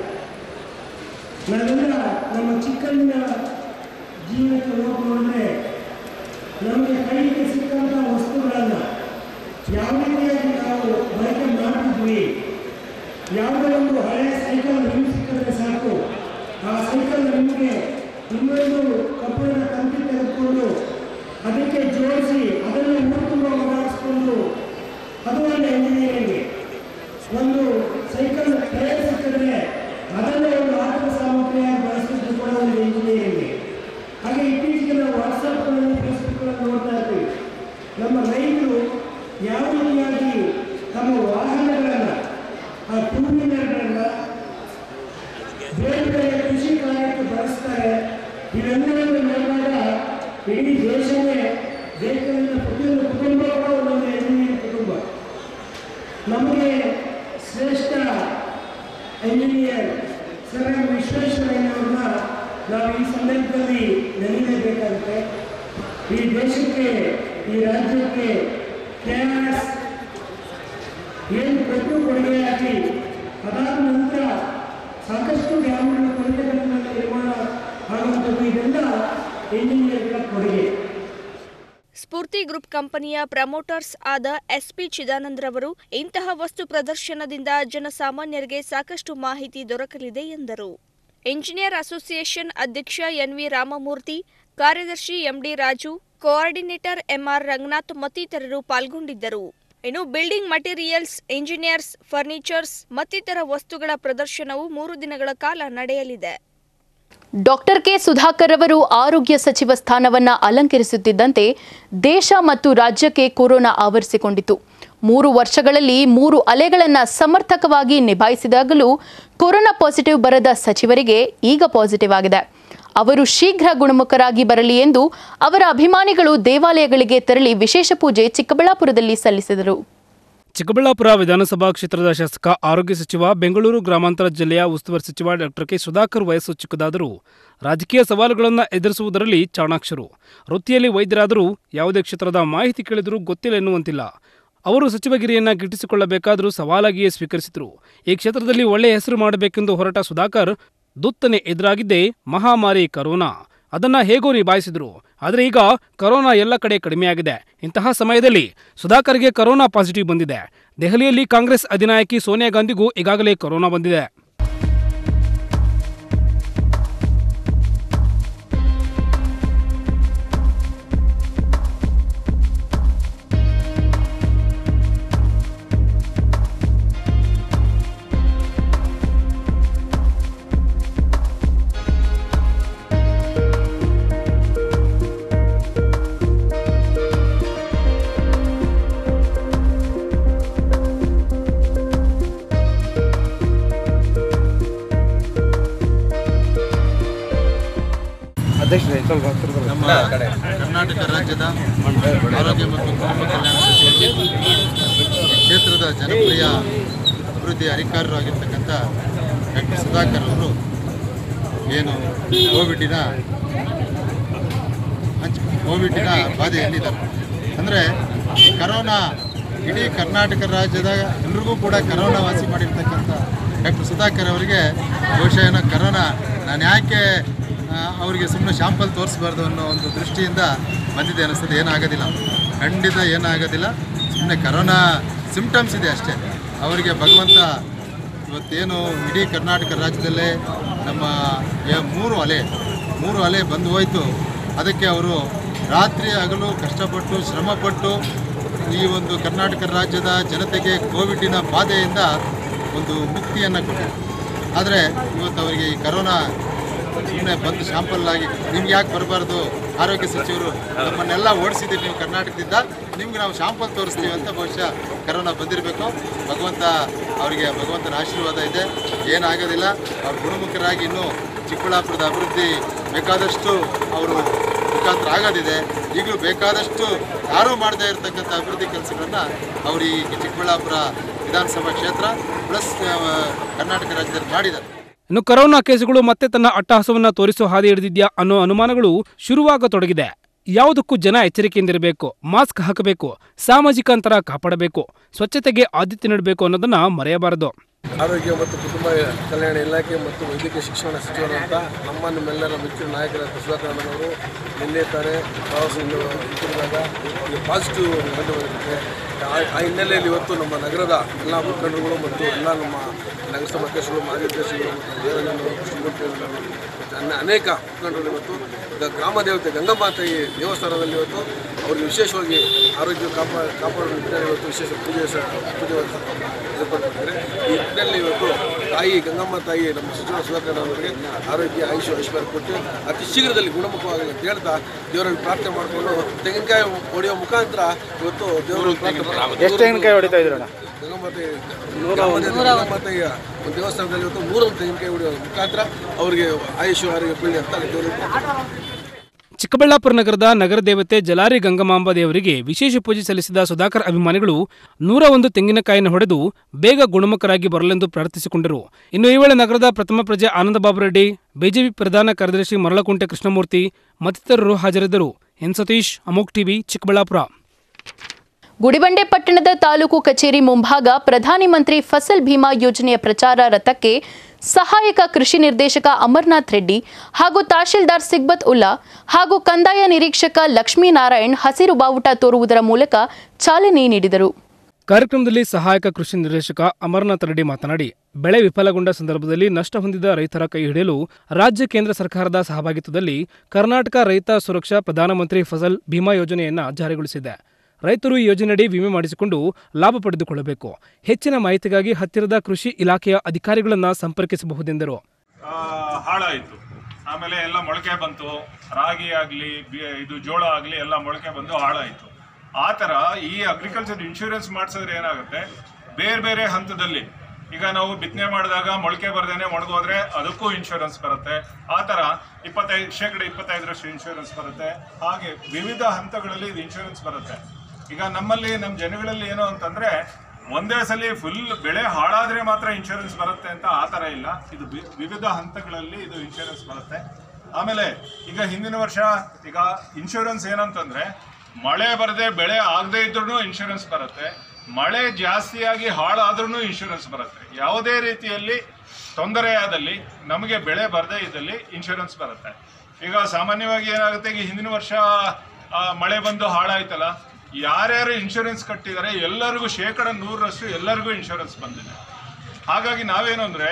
ನಾವೆಲ್ಲ ನಮ್ಮ ಚಿಕ್ಕಂದಿನ ಜೀವನಕ್ಕೆ ಹೋಗಿ ನೋಡಿದ್ರೆ ನಮಗೆ ಕೈಗೆ ಸಿಕ್ಕಂಥ ವಸ್ತುಗಳನ್ನು ಯಾವ ರೀತಿಯಾಗಿ ನಾವು ಬಳಕೆ ಮಾಡ್ತಿದ್ವಿ ಯಾವುದೇ ಒಂದು ಹಳೆಯ ಸೈಕಲ್ ರಿಮ್ ಸಿಕ್ಕಿದ್ರೆ ಸಾಕು ಆ ಸೈಕಲ್ ನಿಮಗೆ ಇನ್ನೊಂದು ಕಬ್ಬಿಣದ ತಂತಿ ತೆಗೆದುಕೊಂಡು ಅದಕ್ಕೆ ಜೋಡಿಸಿ ಅದನ್ನು ಊರು ತುಂಬ ಓಡಾಡಿಸ್ಕೊಂಡು ಅದು ಒಂದು ಎಂಜಿನಿಯರಿಂಗ್ ಒಂದು ಸೈಕಲ್ ಟೈರ್ ಸಿಕ್ಕಿದ್ರೆ ಅದನ್ನೇ ಒಂದು ಆಟದ ಸಾಮಗ್ರಿಯಾಗಿ ಬಳಸಿದ್ದು ಕೂಡ ಒಂದು ಎಂಜಿನಿಯರಿಂಗ್ ಹಾಗೆ ಇತ್ತೀಚೆಗೆ ನಾವು ವಾಟ್ಸಪ್ಗಳಲ್ಲಿ ಫೇಸ್ಬುಕ್ಗಳಲ್ಲಿ ನೋಡ್ತಾ ಇರ್ತೀವಿ ನಮ್ಮ ರೈತರು ಯಾವ ರೀತಿಯಾಗಿ ತಮ್ಮ ವಾಹನಗಳನ್ನು ಆ ಟೂ ವೀಲರ್ಗಳನ್ನ ಬೇರೆ ಬೇರೆ ಕೃಷಿ ಕಾರ್ಯಕ್ಕೆ ಬಳಸ್ತಾರೆ ಇವೆಲ್ಲವನ್ನು ನೋಡಿದಾಗ ಇಡೀ ದೇಶವೇ ದೇಶದಿಂದ ಪ್ರತಿಯೊಂದು ಕುಟುಂಬ ಕೂಡ ಒಂದೊಂದು ಎಂಜಿನಿಯರ್ ಕುಟುಂಬ ನಮಗೆ ಶ್ರೇಷ್ಠ ಎಂಜಿನಿಯರ್ ಸರ್ ಎಂ ವಿಶ್ವೇಶ್ವರಯ್ಯನವ್ರನ್ನ ನಾವು ಈ ಸಂದರ್ಭದಲ್ಲಿ ನೆನಲೇಬೇಕಾಗುತ್ತೆ ಈ ದೇಶಕ್ಕೆ ಈ ರಾಜ್ಯಕ್ಕೆ ಕೆ ಆರ್ ಎಸ್ ಏನು ಕೊಟ್ಟು ಕೊಡುಗೆಯಾಗಿ ಅದಾದ ನಂತರ ಸಾಕಷ್ಟು ಗ್ರಾಮಗಳ ಕೊರತೆಗಳನ್ನು ನಿರ್ಮಾಣ ಆಗುವಂಥದ್ದು ಇದೆಲ್ಲ ಇಂಜಿನಿಯರ್ಗಳ ಕೊಡುಗೆ ಸ್ಫೂರ್ತಿ ಗ್ರೂಪ್ ಕಂಪನಿಯ ಪ್ರಮೋಟರ್ಸ್ ಆದ ಎಸ್ಪಿ ಚಿದಾನಂದ್ರವರು ಇಂತಹ ವಸ್ತು ಪ್ರದರ್ಶನದಿಂದ ಜನಸಾಮಾನ್ಯರಿಗೆ ಸಾಕಷ್ಟು ಮಾಹಿತಿ ದೊರಕಲಿದೆ ಎಂದರು ಇಂಜಿನಿಯರ್ ಅಸೋಸಿಯೇಷನ್ ಅಧ್ಯಕ್ಷ ಎನ್ವಿ ರಾಮಮೂರ್ತಿ ಕಾರ್ಯದರ್ಶಿ MD Raju coordinator MR Ranganath ಮತ್ತಿತರರು ಪಾಲ್ಗೊಂಡಿದ್ದರು ಇನ್ನು ಬಿಲ್ಡಿಂಗ್ ಮಟೀರಿಯಲ್ಸ್ ಇಂಜಿನಿಯರ್ಸ್ ಫರ್ನಿಚರ್ಸ್ ಮತ್ತಿತರ ವಸ್ತುಗಳ ಪ್ರದರ್ಶನವು ಮೂರು ದಿನಗಳ ಕಾಲ ನಡೆಯಲಿದೆ ಡಾಕ್ಟರ್ ಕೆ ಸುಧಾಕರ್ ಅವರು ಆರೋಗ್ಯ ಸಚಿವ ಸ್ಥಾನವನ್ನ ಅಲಂಕರಿಸುತ್ತಿದ್ದಂತೆ ದೇಶ ಮತ್ತು ರಾಜ್ಯಕ್ಕೆ ಕೊರೋನಾ ಆವರಿಸಿಕೊಂಡಿತು ಮೂರು ವರ್ಷಗಳಲ್ಲಿ ಮೂರು ಅಲೆಗಳನ್ನು ಸಮರ್ಥಕವಾಗಿ ನಿಭಾಯಿಸಿದಾಗಲೂ ಕೊರೋನಾ ಪಾಸಿಟಿವ್ ಬರದ ಸಚಿವರಿಗೆ ಈಗ ಪಾಸಿಟಿವ್ ಆಗಿದೆ ಅವರು ಶೀಘ್ರ ಗುಣಮುಖರಾಗಿ ಬರಲಿ ಎಂದು ಅವರ ಅಭಿಮಾನಿಗಳು ದೇವಾಲಯಗಳಿಗೆ ತೆರಳಿ ವಿಶೇಷ ಪೂಜೆ ಚಿಕ್ಕಬಳ್ಳಾಪುರದಲ್ಲಿ ಸಲ್ಲಿಸಿದರು ಚಿಕ್ಕಬಳ್ಳಾಪುರ ವಿಧಾನಸಭಾ ಕ್ಷೇತ್ರದ ಶಾಸಕ ಆರೋಗ್ಯ ಸಚಿವ ಬೆಂಗಳೂರು ಗ್ರಾಮಾಂತರ ಜಿಲ್ಲೆಯ ಉಸ್ತುವಾರಿ ಸಚಿವ ಡಾಕ್ಟರ್ ಕೆ ಸುಧಾಕರ್ ವಯಸ್ಸು ಚಿಕ್ಕದಾದರೂ ರಾಜಕೀಯ ಸವಾಲುಗಳನ್ನು ಎದುರಿಸುವುದರಲ್ಲಿ ಚಾಣಾಕ್ಷರು ವೃತ್ತಿಯಲ್ಲಿ ವೈದ್ಯರಾದರೂ ಯಾವುದೇ ಕ್ಷೇತ್ರದ ಮಾಹಿತಿ ಕೇಳಿದರೂ ಗೊತ್ತಿಲ್ಲ ಎನ್ನುವಂತಿಲ್ಲ ಅವರು ಸಚಿವಗಿರಿಯನ್ನ ಗಿಟ್ಟಿಸಿಕೊಳ್ಳಬೇಕಾದರೂ ಸವಾಲಾಗಿಯೇ ಸ್ವೀಕರಿಸಿದರು ಈ ಕ್ಷೇತ್ರದಲ್ಲಿ ಒಳ್ಳೆಯ ಹೆಸರು ಮಾಡಬೇಕೆಂದು ಹೊರಟ ಸುಧಾಕರ್ ದುತ್ತನೆ ಎದುರಾಗಿದ್ದೇ ಮಹಾಮಾರಿ ಕರೋನಾ ಅದನ್ನ ಹೇಗೋ ನಿಭಾಯಿಸಿದ್ರು ಆದರೆ ಈಗ ಕರೋನಾ ಎಲ್ಲ ಕಡೆ ಕಡಿಮೆಯಾಗಿದೆ ಇಂತಹ ಸಮಯದಲ್ಲಿ ಸುಧಾಕರ್ಗೆ ಕರೋನಾ ಪಾಸಿಟಿವ್ ಬಂದಿದೆ ದೆಹಲಿಯಲ್ಲಿ ಕಾಂಗ್ರೆಸ್ ಅಧಿನಾಯಕಿ ಸೋನಿಯಾ ಗಾಂಧಿಗೂ ಈಗಾಗಲೇ ಕರೋನಾ ಬಂದಿದೆ ನಮ್ಮ ಕರ್ನಾಟಕ ರಾಜ್ಯದ ಆರೋಗ್ಯ ಮತ್ತು ಕುಟುಂಬ ಕಲ್ಯಾಣ ಸಚಿವರು ಈ ಕ್ಷೇತ್ರದ ಜನಪ್ರಿಯ ಅಭಿವೃದ್ಧಿ ಅಧಿಕಾರರಾಗಿರ್ತಕ್ಕಂಥ ಡಾಕ್ಟರ್ ಸುಧಾಕರ್ ಅವರು ಏನು ಕೋವಿಡಿನ ಹಂಚ್ ಕೋವಿಡಿನ ಬಾಧೆಯಲ್ಲಿದ್ದಾರೆ ಅಂದರೆ ಈ ಕರೋನಾ ಇಡೀ ಕರ್ನಾಟಕ ರಾಜ್ಯದ ಎಲ್ರಿಗೂ ಕೂಡ ಕರೋನಾ ವಾಸಿ ಮಾಡಿರ್ತಕ್ಕಂಥ ಡಾಕ್ಟರ್ ಸುಧಾಕರ್ ಅವರಿಗೆ ಬಹುಶಃ ಏನೋ ಕರೋನಾ ನಾನು ಯಾಕೆ ಆ, ಅವರಿಗೆ ಸುಮ್ಮನೆ ಶಾಂಪಲ್ ತೋರಿಸ್ಬಾರ್ದು ಅನ್ನೋ ಒಂದು ದೃಷ್ಟಿಯಿಂದ ಬಂದಿದೆ ಅನ್ನಿಸ್ತದೆ ಏನಾಗೋದಿಲ್ಲ ಖಂಡಿತ ಏನಾಗೋದಿಲ್ಲ ಸುಮ್ಮನೆ ಕರೋನಾ ಸಿಂಪ್ಟಮ್ಸ್ ಇದೆ ಅಷ್ಟೇ ಅವರಿಗೆ ಭಗವಂತ ಇವತ್ತೇನು ಇಡೀ ಕರ್ನಾಟಕ ರಾಜ್ಯದಲ್ಲೇ ನಮ್ಮ ಯ- ಮೂರು ಅಲೆ ಮೂರು ಅಲೆ ಬಂದು ಹೋಯಿತು ಅದಕ್ಕೆ ಅವರು ರಾತ್ರಿ ಹಗಲು ಕಷ್ಟಪಟ್ಟು ಶ್ರಮಪಟ್ಟು ಈ ಒಂದು ಕರ್ನಾಟಕ ರಾಜ್ಯದ ಜನತೆಗೆ ಕೋವಿಡಿನ ಬಾಧೆಯಿಂದ ಒಂದು ಮುಕ್ತಿಯನ್ನು ಕೊಟ್ಟರು ಆದರೆ ಇವತ್ತು ಅವರಿಗೆ ಈ ಕರೋನಾ ಸುಮ್ಮನೆ ಬಂದು ಶಾಂಪಲ್ ಆಗಿ ನಿಮ್ಗೆ ಯಾಕೆ ಬರಬಾರ್ದು ಆರೋಗ್ಯ ಸಚಿವರು ನಮ್ಮನ್ನೆಲ್ಲ ಓಡಿಸಿದ್ದೀರಿ ನೀವು ಕರ್ನಾಟಕದಿಂದ ನಿಮ್ಗೆ ನಾವು ಶಾಂಪಲ್ ತೋರಿಸ್ತೀವಿ ಅಂತ ಬಹುಶಃ ಕರೋನಾ ಬಂದಿರಬೇಕು ಭಗವಂತ ಅವರಿಗೆ ಭಗವಂತನ ಆಶೀರ್ವಾದ ಇದೆ ಏನಾಗೋದಿಲ್ಲ ಅವ್ರು ಗುಣಮುಖರಾಗಿ ಇನ್ನೂ ಚಿಕ್ಕಬಳ್ಳಾಪುರದ ಅಭಿವೃದ್ಧಿ ಬೇಕಾದಷ್ಟು ಅವರು ಮುಖಾಂತರ ಆಗೋದಿದೆ ಈಗಲೂ ಬೇಕಾದಷ್ಟು ಯಾರೂ ಮಾಡದೇ ಇರತಕ್ಕಂಥ ಅಭಿವೃದ್ಧಿ ಕೆಲಸಗಳನ್ನು ಅವರು ಈ ಚಿಕ್ಕಬಳ್ಳಾಪುರ ವಿಧಾನಸಭಾ ಕ್ಷೇತ್ರ ಪ್ಲಸ್ ಕರ್ನಾಟಕ ರಾಜ್ಯದಲ್ಲಿ ಮಾಡಿದ್ದಾರೆ ಇನ್ನು ಕರೋನಾ ಕೇಸುಗಳು ಮತ್ತೆ ತನ್ನ ಅಟ್ಟಹಾಸವನ್ನ ತೋರಿಸೋ ಹಾದಿ ಹಿಡಿದಿದ್ಯಾ ಅನ್ನೋ ಅನುಮಾನಗಳು ಶುರುವಾಗತೊಡಗಿದೆ ಯಾವುದಕ್ಕೂ ಜನ ಎಚ್ಚರಿಕೆಯಿಂದಿರಬೇಕು ಮಾಸ್ಕ್ ಹಾಕಬೇಕು ಸಾಮಾಜಿಕ ಅಂತರ ಕಾಪಾಡಬೇಕು ಸ್ವಚ್ಛತೆಗೆ ಆದ್ಯತೆ ನೀಡಬೇಕು ಅನ್ನೋದನ್ನ ಮರೆಯಬಾರದು ಆರೋಗ್ಯ ಮತ್ತು ಕುಟುಂಬ ಕಲ್ಯಾಣ ಇಲಾಖೆ ಮತ್ತು ವೈದ್ಯಕೀಯ ಶಿಕ್ಷಣ ಸಚಿವರಂತ ನಮ್ಮ ನಿಮ್ಮೆಲ್ಲರ ಮೆಚ್ಚಿನ ನಾಯಕರಾದ ಸುಧಾಕರಣವರು ನಿನ್ನೆ ತಾನೇ ಪ್ರವಾಸ ಹಿಂತಿರುಗಾಗ ಇಲ್ಲಿ ಪಾಸಿಟಿವ್ ಕಂಡು ಬಂದಿರುತ್ತೆ ಆ- ಆ ಹಿನ್ನೆಲೆಯಲ್ಲಿ ಇವತ್ತು ನಮ್ಮ ನಗರದ ಎಲ್ಲ ಮುಖಂಡರುಗಳು ಮತ್ತು ಎಲ್ಲ ನಮ್ಮ ನಗರಸಭಾ ಅಧ್ಯಕ್ಷರು ಮಾಜಿ ಅಧ್ಯಕ್ಷರು ಮತ್ತು ದೇವರನ್ನು ಶ್ರೀಮಂತರು ಮತ್ತು ಅನ್ನ ಅನೇಕ ಮುಖಂಡರು ಇವತ್ತು ಗ- ಗ್ರಾಮ ದೇವತೆ ಗಂಗಮಾತಾಯಿ ದೇವಸ್ಥಾನದಲ್ಲಿ ಇವತ್ತು ಅವರಿಗೆ ವಿಶೇಷವಾಗಿ ಆರೋಗ್ಯ ಕಾಪಾ ಕಾಪಾಡುವ ನಿಟ್ಟಿನಲ್ಲಿ ಇವತ್ತು ವಿಶೇಷ ಪೂಜೆ ಸ- ಪೂಜೆ ಏರ್ಪಡಿಸಿದ್ದಾರೆ ಈ ನಿಟ್ಟಿನಲ್ಲಿ ಇವತ್ತು ತಾಯಿ ಗಂಗಮ್ಮ ತಾಯಿ ನಮ್ಮ ಸಚಿವ ಸುಧಾಕರ್ ಅವರಿಗೆ ಆರೋಗ್ಯ ಆಯುಷ್ ಐಶ್ವರ್ಯ ಕೊಟ್ಟು ಅತಿ ಶೀಘ್ರದಲ್ಲಿ ಗುಣಮುಖವಾಗಲಿ ಅಂತ ಹೇಳ್ತಾ ದೇವರಲ್ಲಿ ಪ್ರಾರ್ಥನೆ ಮಾಡಿಕೊಂಡು ತೆಂಗಿನಕಾಯಿ ಹೊಡೆಯುವ ಮುಖಾಂತರ ಇವತ್ತು ದೇವರಲ್ಲಿ ಪ್ರಾರ್ಥನೆ ಮಾಡ್ಕೊಂಡು- ಎಷ್ಟು ತೆಂಗಿನಕಾಯಿ ಹೊಡಿತಾ ಇದ್ದೀರಣ್ಣ? ಗಂಗಮಾತೆ ಗಂಗಮಾತೆಯ ಒಂದು ದೇವಸ್ಥಾನದಲ್ಲಿ ಇವತ್ತು ನೂರೊಂದು ತೆಂಗಿನಕಾಯಿ ಹೊಡೆಯುವ ಮುಖಾಂತರ ಅವರಿಗೆ ಆಯುಷ್ ಆರೋಗ್ಯ ಬೀಳಿ ಅಂತ ದೇವರಲ್ಲಿ ಪ್ರಾರ್ಥನೆ ಚಿಕ್ಕಬಳ್ಳಾಪುರ ನಗರದ ನಗರ ದೇವತೆ ಜಲಾರಿ ಗಂಗಮಾಂಬ ದೇವರಿಗೆ ವಿಶೇಷ ಪೂಜೆ ಸಲ್ಲಿಸಿದ ಸುಧಾಕರ್ ಅಭಿಮಾನಿಗಳು ನೂರ ಒಂದು ತೆಂಗಿನಕಾಯಿಯನ್ನು ಹೊಡೆದು ಬೇಗ ಗುಣಮುಖರಾಗಿ ಬರಲೆಂದು ಪ್ರಾರ್ಥಿಸಿಕೊಂಡರು ಇನ್ನು ಈ ವೇಳೆ ನಗರದ ಪ್ರಥಮ ಪ್ರಜೆ ಆನಂದಬಾಬು ರೆಡ್ಡಿ ಬಿಜೆಪಿ ಪ್ರಧಾನ ಕಾರ್ಯದರ್ಶಿ ಮರಳಕುಂಟೆ ಕೃಷ್ಣಮೂರ್ತಿ ಮತ್ತಿತರರು ಹಾಜರಿದ್ದರು ಎನ್ ಸತೀಶ್ ಅಮೋಕ್ ಟಿವಿ ಚಿಕ್ಕಬಳ್ಳಾಪುರ ಗುಡಿಬಂಡೆ ಪಟ್ಟಣದ ತಾಲೂಕು ಕಚೇರಿ ಮುಂಭಾಗ ಪ್ರಧಾನಿ ಮಂತ್ರಿ ಫಸಲ್ ಭೀಮಾ ಯೋಜನೆಯ ಪ್ರಚಾರ ರಥಕ್ಕೆ ಸಹಾಯಕ ಕೃಷಿ ನಿರ್ದೇಶಕ ಅಮರ್ನಾಥ್ ರೆಡ್ಡಿ ಹಾಗೂ ತಹಶೀಲ್ದಾರ್ ಸಿಗ್ಬತ್ ಉಲ್ಲಾ ಹಾಗೂ ಕಂದಾಯ ನಿರೀಕ್ಷಕ ಲಕ್ಷ್ಮೀನಾರಾಯಣ್ ಹಸಿರು ಬಾವುಟ ತೋರುವುದರ ಮೂಲಕ ಚಾಲನೆ ನೀಡಿದರು ಕಾರ್ಯಕ್ರಮದಲ್ಲಿ ಸಹಾಯಕ ಕೃಷಿ ನಿರ್ದೇಶಕ ಅಮರನಾಥ್ ರೆಡ್ಡಿ ಮಾತನಾಡಿ ಬೆಳೆ ವಿಫಲಗೊಂಡ ಸಂದರ್ಭದಲ್ಲಿ ನಷ್ಟ ಹೊಂದಿದ ರೈತರ ಕೈ ಹಿಡಿಯಲು ರಾಜ್ಯ ಕೇಂದ್ರ ಸರ್ಕಾರದ ಸಹಭಾಗಿತ್ವದಲ್ಲಿ ಕರ್ನಾಟಕ ರೈತ ಸುರಕ್ಷಾ ಪ್ರಧಾನಮಂತ್ರಿ ಫಸಲ್ ಭೀಮಾ ಯೋಜನೆಯನ್ನ ಜಾರಿಗೊಳಿಸಿದೆ ರೈತರು ಈ ಯೋಜನೆಯಡಿ ವಿಮೆ ಮಾಡಿಸಿಕೊಂಡು ಲಾಭ ಪಡೆದುಕೊಳ್ಳಬೇಕು ಹೆಚ್ಚಿನ ಮಾಹಿತಿಗಾಗಿ ಹತ್ತಿರದ ಕೃಷಿ ಇಲಾಖೆಯ ಅಧಿಕಾರಿಗಳನ್ನ ಸಂಪರ್ಕಿಸಬಹುದೆಂದರು ಆ, ಹಾಳಾಯಿತು ಆಮೇಲೆ ಎಲ್ಲ ಮೊಳಕೆ ಬಂತು ರಾಗಿ ಆಗಲಿ ಇದು ಜೋಳ ಆಗಲಿ ಎಲ್ಲ ಮೊಳಕೆ ಬಂದು ಹಾಳಾಯಿತು ಆ ಥರ ಈ ಅಗ್ರಿಕಲ್ಚರ್ ಇನ್ಶೂರೆನ್ಸ್ ಮಾಡಿಸಿದ್ರೆ ಏನಾಗುತ್ತೆ ಬೇರೆ ಬೇರೆ ಹಂತದಲ್ಲಿ ಈಗ ನಾವು ಬಿತ್ತನೆ ಮಾಡಿದಾಗ ಮೊಳಕೆ ಬರ್ದೇನೆ ಒಣಗೋದ್ರೆ ಅದಕ್ಕೂ ಇನ್ಶೂರೆನ್ಸ್ ಬರುತ್ತೆ ಆ ಥರ ಇಪ್ಪತ್ತೈದು ಶೇಕಡ ಇಪ್ಪತ್ತೈದರಷ್ಟು ಇನ್ಶೂರೆನ್ಸ್ ಬರುತ್ತೆ ಹಾಗೆ ವಿವಿಧ ಹಂತಗಳಲ್ಲಿ ಇದು ಇನ್ಶೂರೆನ್ಸ್ ಬರುತ್ತೆ ಈಗ ನಮ್ಮಲ್ಲಿ ನಮ್ಮ ಜನಗಳಲ್ಲಿ ಏನು ಅಂತಂದ್ರೆ ಒಂದೇ ಸಲ ಫುಲ್ ಬೆಳೆ ಹಾಳಾದ್ರೆ ಮಾತ್ರ ಇನ್ಶೂರೆನ್ಸ್ ಬರುತ್ತೆ ಅಂತ ಆ ಥರ ಇಲ್ಲ ಇದು ವಿ- ವಿವಿಧ ಹಂತಗಳಲ್ಲಿ ಇದು ಇನ್ಶೂರೆನ್ಸ್ ಬರುತ್ತೆ ಆಮೇಲೆ ಈಗ ಹಿಂದಿನ ವರ್ಷ ಈಗ ಇನ್ಶೂರೆನ್ಸ್ ಏನಂತಂದ್ರೆ ಮಳೆ ಬರದೆ ಬೆಳೆ ಆಗದೇ ಇದ್ರೂ ಇನ್ಶೂರೆನ್ಸ್ ಬರುತ್ತೆ ಮಳೆ ಜಾಸ್ತಿಯಾಗಿ ಹಾಳಾದ್ರೂ ಇನ್ಶೂರೆನ್ಸ್ ಬರುತ್ತೆ ಯಾವುದೇ ರೀತಿಯಲ್ಲಿ ತೊಂದರೆಯಾದಲ್ಲಿ ನಮಗೆ ಬೆಳೆ ಬರದೇ ಇದ್ದಲ್ಲಿ ಇನ್ಶೂರೆನ್ಸ್ ಬರುತ್ತೆ ಈಗ ಸಾಮಾನ್ಯವಾಗಿ ಏನಾಗುತ್ತೆ ಈಗ ಹಿಂದಿನ ವರ್ಷ ಆ, ಮಳೆ ಬಂದು ಹಾಳಾಯ್ತಲ್ಲ ಯಾರ್ಯಾರು ಇನ್ಶೂರೆನ್ಸ್ ಕಟ್ಟಿದ್ದಾರೆ ಎಲ್ಲರಿಗೂ ಶೇಕಡ ನೂರರಷ್ಟು ಎಲ್ಲರಿಗೂ ಇನ್ಶೂರೆನ್ಸ್ ಬಂದಿದೆ ಹಾಗಾಗಿ ನಾವೇನು ಅಂದ್ರೆ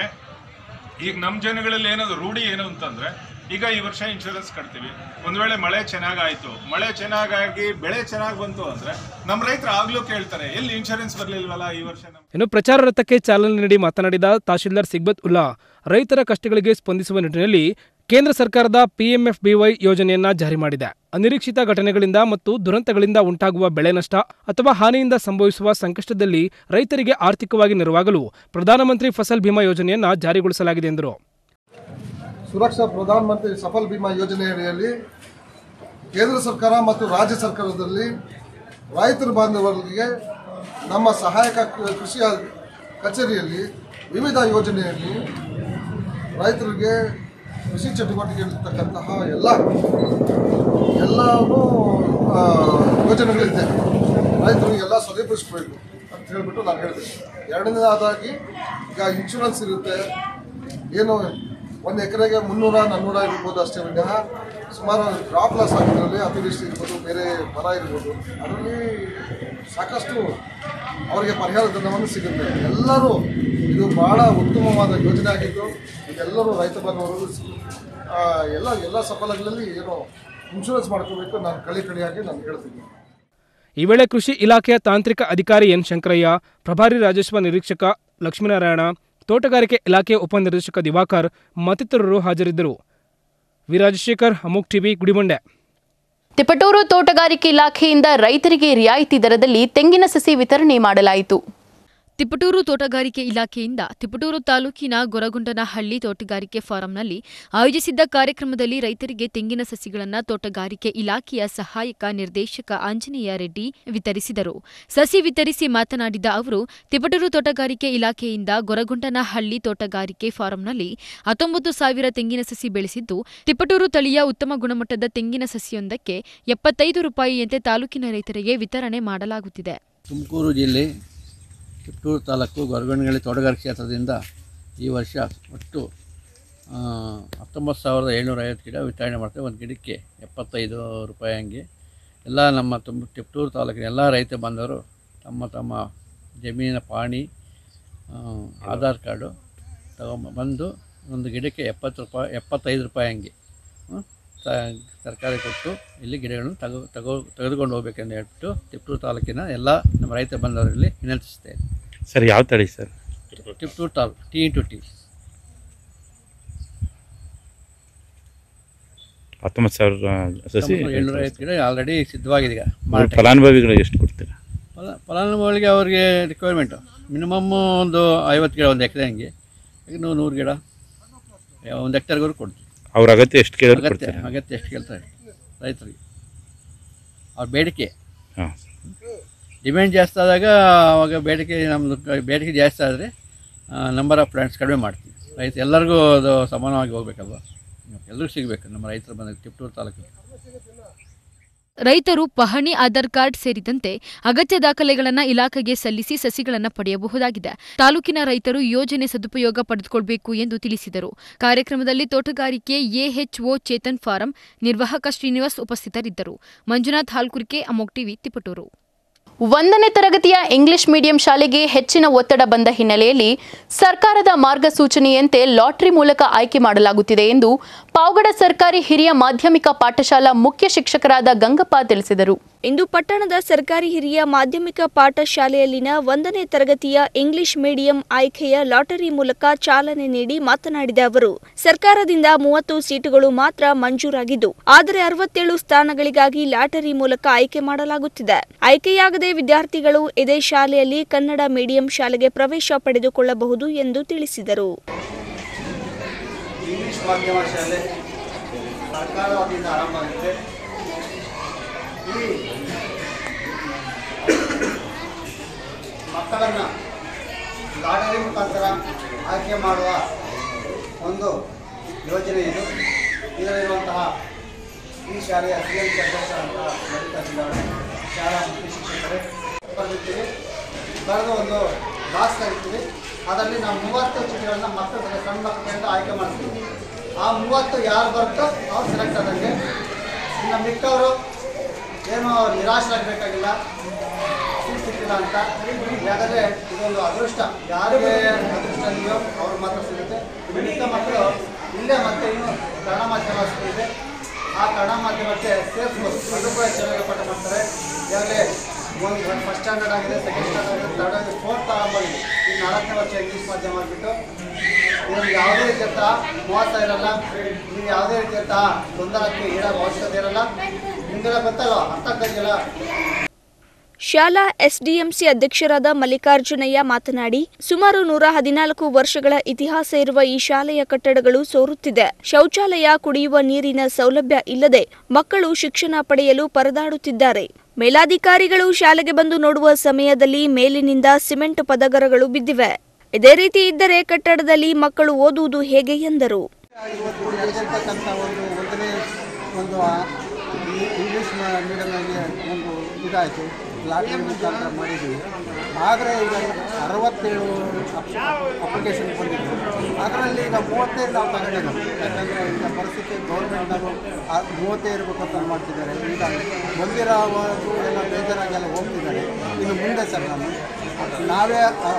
ಈಗ ನಮ್ಮ ಜನಗಳಲ್ಲಿ ಏನದು ರೂಢಿ ಏನು ಅಂತಂದ್ರೆ ಈಗ ಈ ವರ್ಷ ಇನ್ಶೂರೆನ್ಸ್ ಕಟ್ತೀವಿ ಒಂದ್ ವೇಳೆ ಮಳೆ ಚೆನ್ನಾಗಾಯ್ತು ಮಳೆ ಚೆನ್ನಾಗಾಗಿ ಬೆಳೆ ಚೆನ್ನಾಗಿ ಬಂತು ಅಂದ್ರೆ ನಮ್ಮ ರೈತರು ಆಗ್ಲೂ ಕೇಳ್ತಾರೆ ಎಲ್ಲಿ ಇನ್ಶೂರೆನ್ಸ್ ಬರ್ಲಿಲ್ವಲ್ಲ ಈ ವರ್ಷ ನಮ್ಗೆ ಇನ್ನು ಪ್ರಚಾರ ರಥಕ್ಕೆ ಚಾಲನೆ ನೀಡಿ ಮಾತನಾಡಿದ ತಹಶೀಲ್ದಾರ್ ಸಿಗ್ಬತ್ ಉಲ್ಲಾ ರೈತರ ಕಷ್ಟಗಳಿಗೆ ಸ್ಪಂದಿಸುವ ನಿಟ್ಟಿನಲ್ಲಿ ಕೇಂದ್ರ ಸರ್ಕಾರದ ಪಿಎಂಎಫ್ಬಿವೈ ಯೋಜನೆಯನ್ನ ಜಾರಿ ಮಾಡಿದೆ ಅನಿರೀಕ್ಷಿತ ಘಟನೆಗಳಿಂದ ಮತ್ತು ದುರಂತಗಳಿಂದ ಉಂಟಾಗುವ ಬೆಳೆ ನಷ್ಟ ಅಥವಾ ಹಾನಿಯಿಂದ ಸಂಭವಿಸುವ ಸಂಕಷ್ಟದಲ್ಲಿ ರೈತರಿಗೆ ಆರ್ಥಿಕವಾಗಿ ನೆರವಾಗಲು ಪ್ರಧಾನಮಂತ್ರಿ ಫಸಲ್ ಭೀಮಾ ಯೋಜನೆಯನ್ನ ಜಾರಿಗೊಳಿಸಲಾಗಿದೆ ಎಂದರು ಸುರಕ್ಷಾ ಪ್ರಧಾನ ಮಂತ್ರಿ ಸಫಲ್ ಬಿಮಾ ಯೋಜನೆ ಅಡಿಯಲ್ಲಿ ಕೇಂದ್ರ ಸರ್ಕಾರ ಮತ್ತು ರಾಜ್ಯ ಸರ್ಕಾರದಲ್ಲಿ ರೈತರ ಬಾಂಧವರಿಗೆ ನಮ್ಮ ಸಹಾಯಕ ಕೃ- ಕೃಷಿ ಕಚೇರಿಯಲ್ಲಿ ವಿವಿಧ ಯೋಜನೆಯಲ್ಲಿ ರೈತರಿಗೆ ಕೃಷಿ ಚಟುವಟಿಕೆಗಳಿರ್ತಕ್ಕಂತಹ ಎಲ್ಲ ಎಲ್ಲವೂ ಆ, ಯೋಜನೆಗಳಿದೆ ರೈತರಿಗೆಲ್ಲ ಸರಿಪಡಿಸ್ಬೇಕು ಅಂತ ಹೇಳ್ಬಿಟ್ಟು ನಾನು ಹೇಳ್ತೀನಿ ಎರಡನೇದಾಗಿ ಈಗ ಇನ್ಶೂರೆನ್ಸ್ ಇರುತ್ತೆ ಏನು ಒಂದು ಎಕರೆಗೆ ಮುನ್ನೂರ ನಾನ್ನೂರ ಇರ್ಬೋದು ಅಷ್ಟೇ ವಿನಃ ಸುಮಾರು ಕ್ರಾಪ್ ಲಾಸ್ ಆಗಿದ್ರಲ್ಲಿ ಅತಿವೃಷ್ಟಿ ಇರ್ಬೋದು ಬೇರೆ ಬರ ಇರ್ಬೋದು ಅದರಲ್ಲಿ ಸಾಕಷ್ಟು ಅವರಿಗೆ ಪರಿಹಾರ ಧನವನ್ನು ಸಿಗುತ್ತೆ ಎಲ್ಲರೂ ಇದು ಬಹಳ ಉತ್ತಮವಾದ ಯೋಜನೆ ಆಗಿದ್ದು ಇದೆಲ್ಲರೂ ರೈತ ಬಾಂಧವರು ಆ, ಎಲ್ಲ ಎಲ್ಲ ಸಫಲಗಳಲ್ಲಿ ಏನು ಇನ್ಶೂರೆನ್ಸ್ ಮಾಡ್ಕೋಬೇಕು ನಾನು ಕಳಿ ಕಳಿಯಾಗಿ ನಾನು ಹೇಳ್ತೀನಿ ಈ ವೇಳೆ ಕೃಷಿ ಇಲಾಖೆಯ ತಾಂತ್ರಿಕ ಅಧಿಕಾರಿ ಎನ್ ಶಂಕರಯ್ಯ ಪ್ರಭಾರಿ ರಾಜಸ್ವ ನಿರೀಕ್ಷಕ ಲಕ್ಷ್ಮೀನಾರಾಯಣ ತೋಟಗಾರಿಕೆ ಇಲಾಖೆಯ ಉಪನಿರ್ದೇಶಕ ದಿವಾಕರ್ ಮತ್ತಿತರರು ಹಾಜರಿದ್ದರು ವಿ ರಾಜಶೇಖರ್ ಅಮುಕ್ ಟಿವಿ ಗುಡಿಬಂಡೆ ತಿಪಟೂರು ತೋಟಗಾರಿಕೆ ಇಲಾಖೆಯಿಂದ ರೈತರಿಗೆ ರಿಯಾಯಿತಿ ದರದಲ್ಲಿ ತೆಂಗಿನ ಸಸಿ ವಿತರಣೆ ಮಾಡಲಾಯಿತು ತಿಪಟೂರು ತೋಟಗಾರಿಕೆ ಇಲಾಖೆಯಿಂದ ತಿಪಟೂರು ತಾಲೂಕಿನ ಗೊರಗುಂಡನಹಳ್ಳಿ ತೋಟಗಾರಿಕೆ ಫಾರಂನಲ್ಲಿ ಆಯೋಜಿಸಿದ್ದ ಕಾರ್ಯಕ್ರಮದಲ್ಲಿ ರೈತರಿಗೆ ತೆಂಗಿನ ಸಸಿಗಳನ್ನು ತೋಟಗಾರಿಕೆ ಇಲಾಖೆಯ ಸಹಾಯಕ ನಿರ್ದೇಶಕ ಆಂಜನೇಯ ರೆಡ್ಡಿ ವಿತರಿಸಿದರು ಸಸಿ ವಿತರಿಸಿ ಮಾತನಾಡಿದ ಅವರು ತಿಪಟೂರು ತೋಟಗಾರಿಕೆ ಇಲಾಖೆಯಿಂದ ಗೊರಗುಂಡನಹಳ್ಳಿ ತೋಟಗಾರಿಕೆ ಫಾರಂನಲ್ಲಿ ಹತ್ತೊಂಬತ್ತು ಸಾವಿರ ತೆಂಗಿನ ಸಸಿ ಬೆಳೆಸಿದ್ದು ತಿಪಟೂರು ತಳಿಯ ಉತ್ತಮ ಗುಣಮಟ್ಟದ ತೆಂಗಿನ ಸಸಿಯೊಂದಕ್ಕೆ ಎಪ್ಪತ್ತೈದು ರೂಪಾಯಿಯಂತೆ ತಾಲೂಕಿನ ರೈತರಿಗೆ ವಿತರಣೆ ಮಾಡಲಾಗುತ್ತಿದೆ ತುಮಕೂರು ಜಿಲ್ಲೆ ಕಿತ್ತೂರು ತಾಲೂಕು ಗೊರಗೊಂಡನಹಳ್ಳಿ ತೋಟಗಾರಿಕೆ ಕ್ಷೇತ್ರದಿಂದ ಈ ವರ್ಷ ಒಟ್ಟು ಆ, ಹತ್ತೊಂಬತ್ತು ಸಾವಿರದ ಏಳ್ನೂರ ಐವತ್ತು ಗಿಡ ವಿತರಣೆ ಮಾಡ್ತೇವೆ ಒಂದು ಗಿಡಕ್ಕೆ ಎಪ್ಪತ್ತೈದು ರೂಪಾಯಿ ಹಂಗೆ ಎಲ್ಲ ನಮ್ಮ ತುಂಬ ತಿಪ್ಟೂರು ತಾಲೂಕಿನ ಎಲ್ಲ ರೈತ ಬಾಂಧವರು ತಮ್ಮ ತಮ್ಮ ಜಮೀನಿನ ಪಾಣಿ ಆ, ಆಧಾರ್ ಕಾರ್ಡು ತಗೊಂಬ ಬಂದು ಒಂದು ಗಿಡಕ್ಕೆ ಎಪ್ಪತ್ತು ರೂಪಾಯಿ ಎಪ್ಪತ್ತೈದು ರೂಪಾಯಿ ಹಂಗೆ ಹ್ಮ್, ತ- ತರಕಾರಿ ಕೊಟ್ಟು ಇಲ್ಲಿ ಗಿಡಗಳನ್ನು ತಗೋ ತಗೋ ತೆಗೆದುಕೊಂಡು ಹೋಗ್ಬೇಕೆಂದು ಹೇಳ್ಬಿಟ್ಟು ತಿಪ್ಟೂರು ತಾಲೂಕಿನ ಎಲ್ಲ ನಮ್ಮ ರೈತ ಬಂದವರಲ್ಲಿ ವಿನಂತಿಸ್ತೇನೆ ಸರ್ ಯಾವ ತಳಿ sir Tiptur taluk T into T ಹತ್ತೊಂಬತ್ತು ಸಾವಿರ ಸಸಿ ಏಳ್ನೂರ ಐವತ್ತು ಗಿಡ ಆಲ್ರೆಡಿ ಸಿದ್ಧವಾಗಿದೆ ಈಗ ಅವ್ರ ಮಾರಾಟಕ್ಕೆ. ಫಲಾನುಭವಿಗಳು ಎಷ್ಟು ಕೊಡ್ತೀರಾ ಫಲ ಫಲಾನುಭವಿಗಳಿಗೆ ಅವ್ರಿಗೆ ರಿಕ್ವೈರ್ಮೆಂಟು ಮಿನಿಮಮ್ ಒಂದು ಐವತ್ತು ಗಿಡ ಒಂದು ಎಕರೆ ಹಂಗೆ ಈಗ ನೂರು ನೂರು ಗಿಡ ಒಂದು ಹೆಕ್ಟರ್ವರೆಗೂ ಕೊಡ್ತೀವಿ ಅವ್ರ ಅಗತ್ಯ ಎಷ್ಟು ಕೇಳಿದ್ರು ಅಗತ್ಯ ಕೊಡ್ತೀರಾ ಅಗತ್ಯ ಎಷ್ಟು ಕೇಳ್ತಾರೆ ರೈತರಿಗೆ ಅವ್ರ ಬೇಡಿಕೆ ಹಾಂ ಡಿಮ್ಯಾಂಡ್ ಜಾಸ್ತಿ ಆದಾಗ ಅವಾಗ ಬೇಡಿಕೆ ನಮ್ಮದು ಬೇಡಿಕೆ ಜಾಸ್ತಿ ಆದರೆ ನಂಬರ್ ಆಫ್ ಪ್ಲಾಂಟ್ಸ್ ಕಡಿಮೆ ಮಾಡ್ತೀವಿ ರೈತ ಎಲ್ಲರಿಗೂ ಅದು ಸಮಾನವಾಗಿ ಹೋಗ್ಬೇಕಲ್ವ ಎಲ್ಲರಿಗೂ ಸಿಗಬೇಕು ನಮ್ಮ ರೈತರು ಬಂದ ತಿಪ್ಟೂರು ತಾಲೂಕು ರೈತರು ಪಹಣಿ ಆಧಾರ್ ಕಾರ್ಡ್ ಸೇರಿದಂತೆ ಅಗತ್ಯ ದಾಖಲೆಗಳನ್ನು ಇಲಾಖೆಗೆ ಸಲ್ಲಿಸಿ ಸಸಿಗಳನ್ನು ಪಡೆಯಬಹುದಾಗಿದೆ ತಾಲೂಕಿನ ರೈತರು ಯೋಜನೆ ಸದುಪಯೋಗ ಪಡೆದುಕೊಳ್ಳಬೇಕು ಎಂದು ತಿಳಿಸಿದರು ಕಾರ್ಯಕ್ರಮದಲ್ಲಿ ತೋಟಗಾರಿಕೆ ಎಎಚ್ಒ ಚೇತನ್ ಫಾರಂ ನಿರ್ವಾಹಕ ಶ್ರೀನಿವಾಸ್ ಉಪಸ್ಥಿತರಿದ್ದರು ಮಂಜುನಾಥ್ ಹಾಲ್ಕುರ್ಕೆ ಅಮೋಕ್ ಟಿವಿ ತಿಪಟೂರು ಒಂದನೇ ತರಗತಿಯ ಇಂಗ್ಲಿಷ್ ಮೀಡಿಯಂ ಶಾಲೆಗೆ ಹೆಚ್ಚಿನ ಒತ್ತಡ ಬಂದ ಹಿನ್ನೆಲೆಯಲ್ಲಿ ಸರ್ಕಾರದ ಮಾರ್ಗಸೂಚನೆಯಂತೆ ಲಾಟರಿ ಮೂಲಕ ಆಯ್ಕೆ ಮಾಡಲಾಗುತ್ತಿದೆ ಎಂದು ಪಾವಗಡ ಸರ್ಕಾರಿ ಹಿರಿಯ ಮಾಧ್ಯಮಿಕ ಪಾಠಶಾಲಾ ಮುಖ್ಯ ಶಿಕ್ಷಕರಾದ ಗಂಗಪ್ಪ ತಿಳಿಸಿದರು ಇಂದು ಪಟ್ಟಣದ ಸರ್ಕಾರಿ ಹಿರಿಯ ಮಾಧ್ಯಮಿಕ ಪಾಠಶಾಲೆಯಲ್ಲಿನ ಒಂದನೇ ತರಗತಿಯ ಇಂಗ್ಲಿಷ್ ಮೀಡಿಯಂ ಆಯ್ಕೆಯ ಲಾಟರಿ ಮೂಲಕ ಚಾಲನೆ ನೀಡಿ ಮಾತನಾಡಿದ ಅವರು ಸರ್ಕಾರದಿಂದ ಮೂವತ್ತು ಸೀಟುಗಳು ಮಾತ್ರ ಮಂಜೂರಾಗಿದ್ದು ಆದರೆ ಅರವತ್ತೇಳು ಸ್ಥಾನಗಳಿಗಾಗಿ ಲಾಟರಿ ಮೂಲಕ ಆಯ್ಕೆ ಮಾಡಲಾಗುತ್ತಿದೆ ಆಯ್ಕೆಯಾಗದೆ ವಿದ್ಯಾರ್ಥಿಗಳು ಇದೇ ಶಾಲೆಯಲ್ಲಿ ಕನ್ನಡ ಮೀಡಿಯಂ ಶಾಲೆಗೆ ಪ್ರವೇಶ ಪಡೆದುಕೊಳ್ಳಬಹುದು ಎಂದು ತಿಳಿಸಿದರು ಇಂಗ್ಲಿಷ್ ಮಾಧ್ಯಮ ಶಾಲೆ ಸರ್ಕಾರ ವತಿಯಿಂದ ಆರಂಭ ಆಗಿದೆ ಈ ಮಕ್ಕಳನ್ನು ಲಾಟರಿ ಮುಖಾಂತರ ಆಯ್ಕೆ ಮಾಡುವ ಒಂದು ಯೋಜನೆ ಇದು ಇದರಲ್ಲಿರುವಂತಹ ಈ ಶಾಲೆಯ ಸಿ ಎಂ ಅಧ್ಯಕ್ಷ ಅಂತ ಲಲಿತಾ ಸಿಂಗವರೆ ಶಾಲಾ ಮುಖ್ಯ ಶಿಕ್ಷಕರೇ ಬರೆದಿರ್ತೀವಿ ಬರೆದು ಒಂದು ಬಾಕ್ಸ್ ಇರ್ತೀವಿ ಅದರಲ್ಲಿ ನಾವು ಮೂವತ್ತು ಚೀಟಿಗಳನ್ನ ಮಕ್ಕಳ ಸಣ್ಣ ಮಕ್ಕಳಿಂದ ಆಯ್ಕೆ ಮಾಡ್ತೀವಿ ಆ ಮೂವತ್ತು ಯಾರು ಬರುತ್ತೋ ಅವ್ರು ಸೆಲೆಕ್ಟ್ ಆದಂಗೆ ಇನ್ನು ಮಿಕ್ಕವರು ಏನು ನಿರಾಶರಾಗಬೇಕಾಗಿಲ್ಲ ಸೀಟ್ ಸಿಕ್ಕಿಲ್ಲ ಅಂತ ಯಾಕಂದರೆ ಇದೊಂದು ಅದೃಷ್ಟ ಯಾರಿಗೆ ಅದೃಷ್ಟ ಇದೆಯೋ ಅವ್ರಿಗೆ ಮಾತ್ರ ಸಿಗುತ್ತೆ ಮಿಕ್ಕ ಮಕ್ಕಳು ಇಲ್ಲೇ ಮತ್ತೆ ಇನ್ನು ಕನ್ನಡ ಮಾಧ್ಯಮ ಸ್ಕೂಲ್ ಇದೆ ಆ ಕನ್ನಡ ಮಾಧ್ಯಮಕ್ಕೆ ಸೇರಿಸ್ಬೋದು ಅದು ಕೂಡ ಚೆನ್ನಾಗಿ ಪಾಠ ಮಾಡ್ತಾರೆ ಈಗಾಗಲೇ ಒಂದು ಫಸ್ಟ್ ಸ್ಟ್ಯಾಂಡರ್ಡ್ ಆಗಿದೆ ಸೆಕೆಂಡ್ ಸ್ಟ್ಯಾಂಡರ್ಡ್ ಆಗಿದೆ ಥರ್ಡ್ ಆಗಿದೆ ಫೋರ್ತ್ ಆರಂಭವಾಗಿದೆ ಈ ನಾಲ್ಕನೇ ವರ್ಷ ಇಂಗ್ಲೀಷ್ ಮಾಧ್ಯಮ ಆಗಿಬಿಟ್ಟು ಇದರಲ್ಲಿ ಯಾವುದೇ ರೀತಿಯಂತಹ ಮೋಸ ಇರಲ್ಲ ನೀವು ಯಾವುದೇ ರೀತಿಯಂತಹ ಗೊಂದಲಕ್ಕೆ ಈಡಾಗುವ ಅವಶ್ಯಕತೆ ಇರಲ್ಲ ನಿಮಗೆಲ್ಲ ಗೊತ್ತಲ್ವ ಅರ್ಥ ಆಗ್ತಾ ಇದೆಯಲ್ಲ ಶಾಲಾ ಎಸ್ಡಿಎಂಸಿ ಅಧ್ಯಕ್ಷರಾದ ಮಲ್ಲಿಕಾರ್ಜುನಯ್ಯ ಮಾತನಾಡಿ ಸುಮಾರು ನೂರ ಹದಿನಾಲ್ಕು ವರ್ಷಗಳ ಇತಿಹಾಸ ಇರುವ ಈ ಶಾಲೆಯ ಕಟ್ಟಡಗಳು ಸೋರುತ್ತಿದೆ ಶೌಚಾಲಯ ಕುಡಿಯುವ ನೀರಿನ ಸೌಲಭ್ಯ ಇಲ್ಲದೆ ಮಕ್ಕಳು ಶಿಕ್ಷಣ ಪಡೆಯಲು ಪರದಾಡುತ್ತಿದ್ದಾರೆ ಮೇಲಾಧಿಕಾರಿಗಳು ಶಾಲೆಗೆ ಬಂದು ನೋಡುವ ಸಮಯದಲ್ಲಿ ಮೇಲಿನಿಂದ ಸಿಮೆಂಟ್ ಪದಗರಗಳು ಬಿದ್ದಿವೆ ಇದೇ ರೀತಿ ಇದ್ದರೆ ಕಟ್ಟಡದಲ್ಲಿ ಮಕ್ಕಳು ಓದುವುದು ಹೇಗೆ ಎಂದರು ಇವತ್ತು ನಡೆದಿರ್ತಕ್ಕಂಥ ಒಂದು ಒಂದನೇ ಒಂದು ಆ ಈ- ಇಂಗ್ಲೀಷ್ ಮೀಡಿಯಮ್ನಲ್ಲಿ ಒಂದು ಇದಾಯಿತು ಲಾಟ್ರಿ ಮುಖಾಂತರ ಮಾಡಿದ್ದೀವಿ ಆದರೆ ಈಗ ಅರವತ್ತೇಳು ಅಪ್ಲಿಕೇಶನ್ ಬಂದಿದ್ದು ಅದರಲ್ಲಿ ಈಗ ಮೂವತ್ತೈದು ನಾವು ತಗೊಂಡಿದ್ದೀವಿ ಯಾಕಂದರೆ ಈಗ ಪರಿಸ್ಥಿತಿ ಗೌರ್ಮೆಂಟ್ನವರು ಮೂವತ್ತೇ ಇರಬೇಕಂತ ಮಾಡ್ತಿದ್ದಾರೆ ಈಗ ಬಂದಿರೋದು ಎಲ್ಲ ಬೇಜಾರಾಗೆಲ್ಲ ಹೋಗ್ತಿದ್ದಾರೆ ಇನ್ನು ಮುಂದೆ ಸರ್ ನಾನು ನಾವೇ ಆ,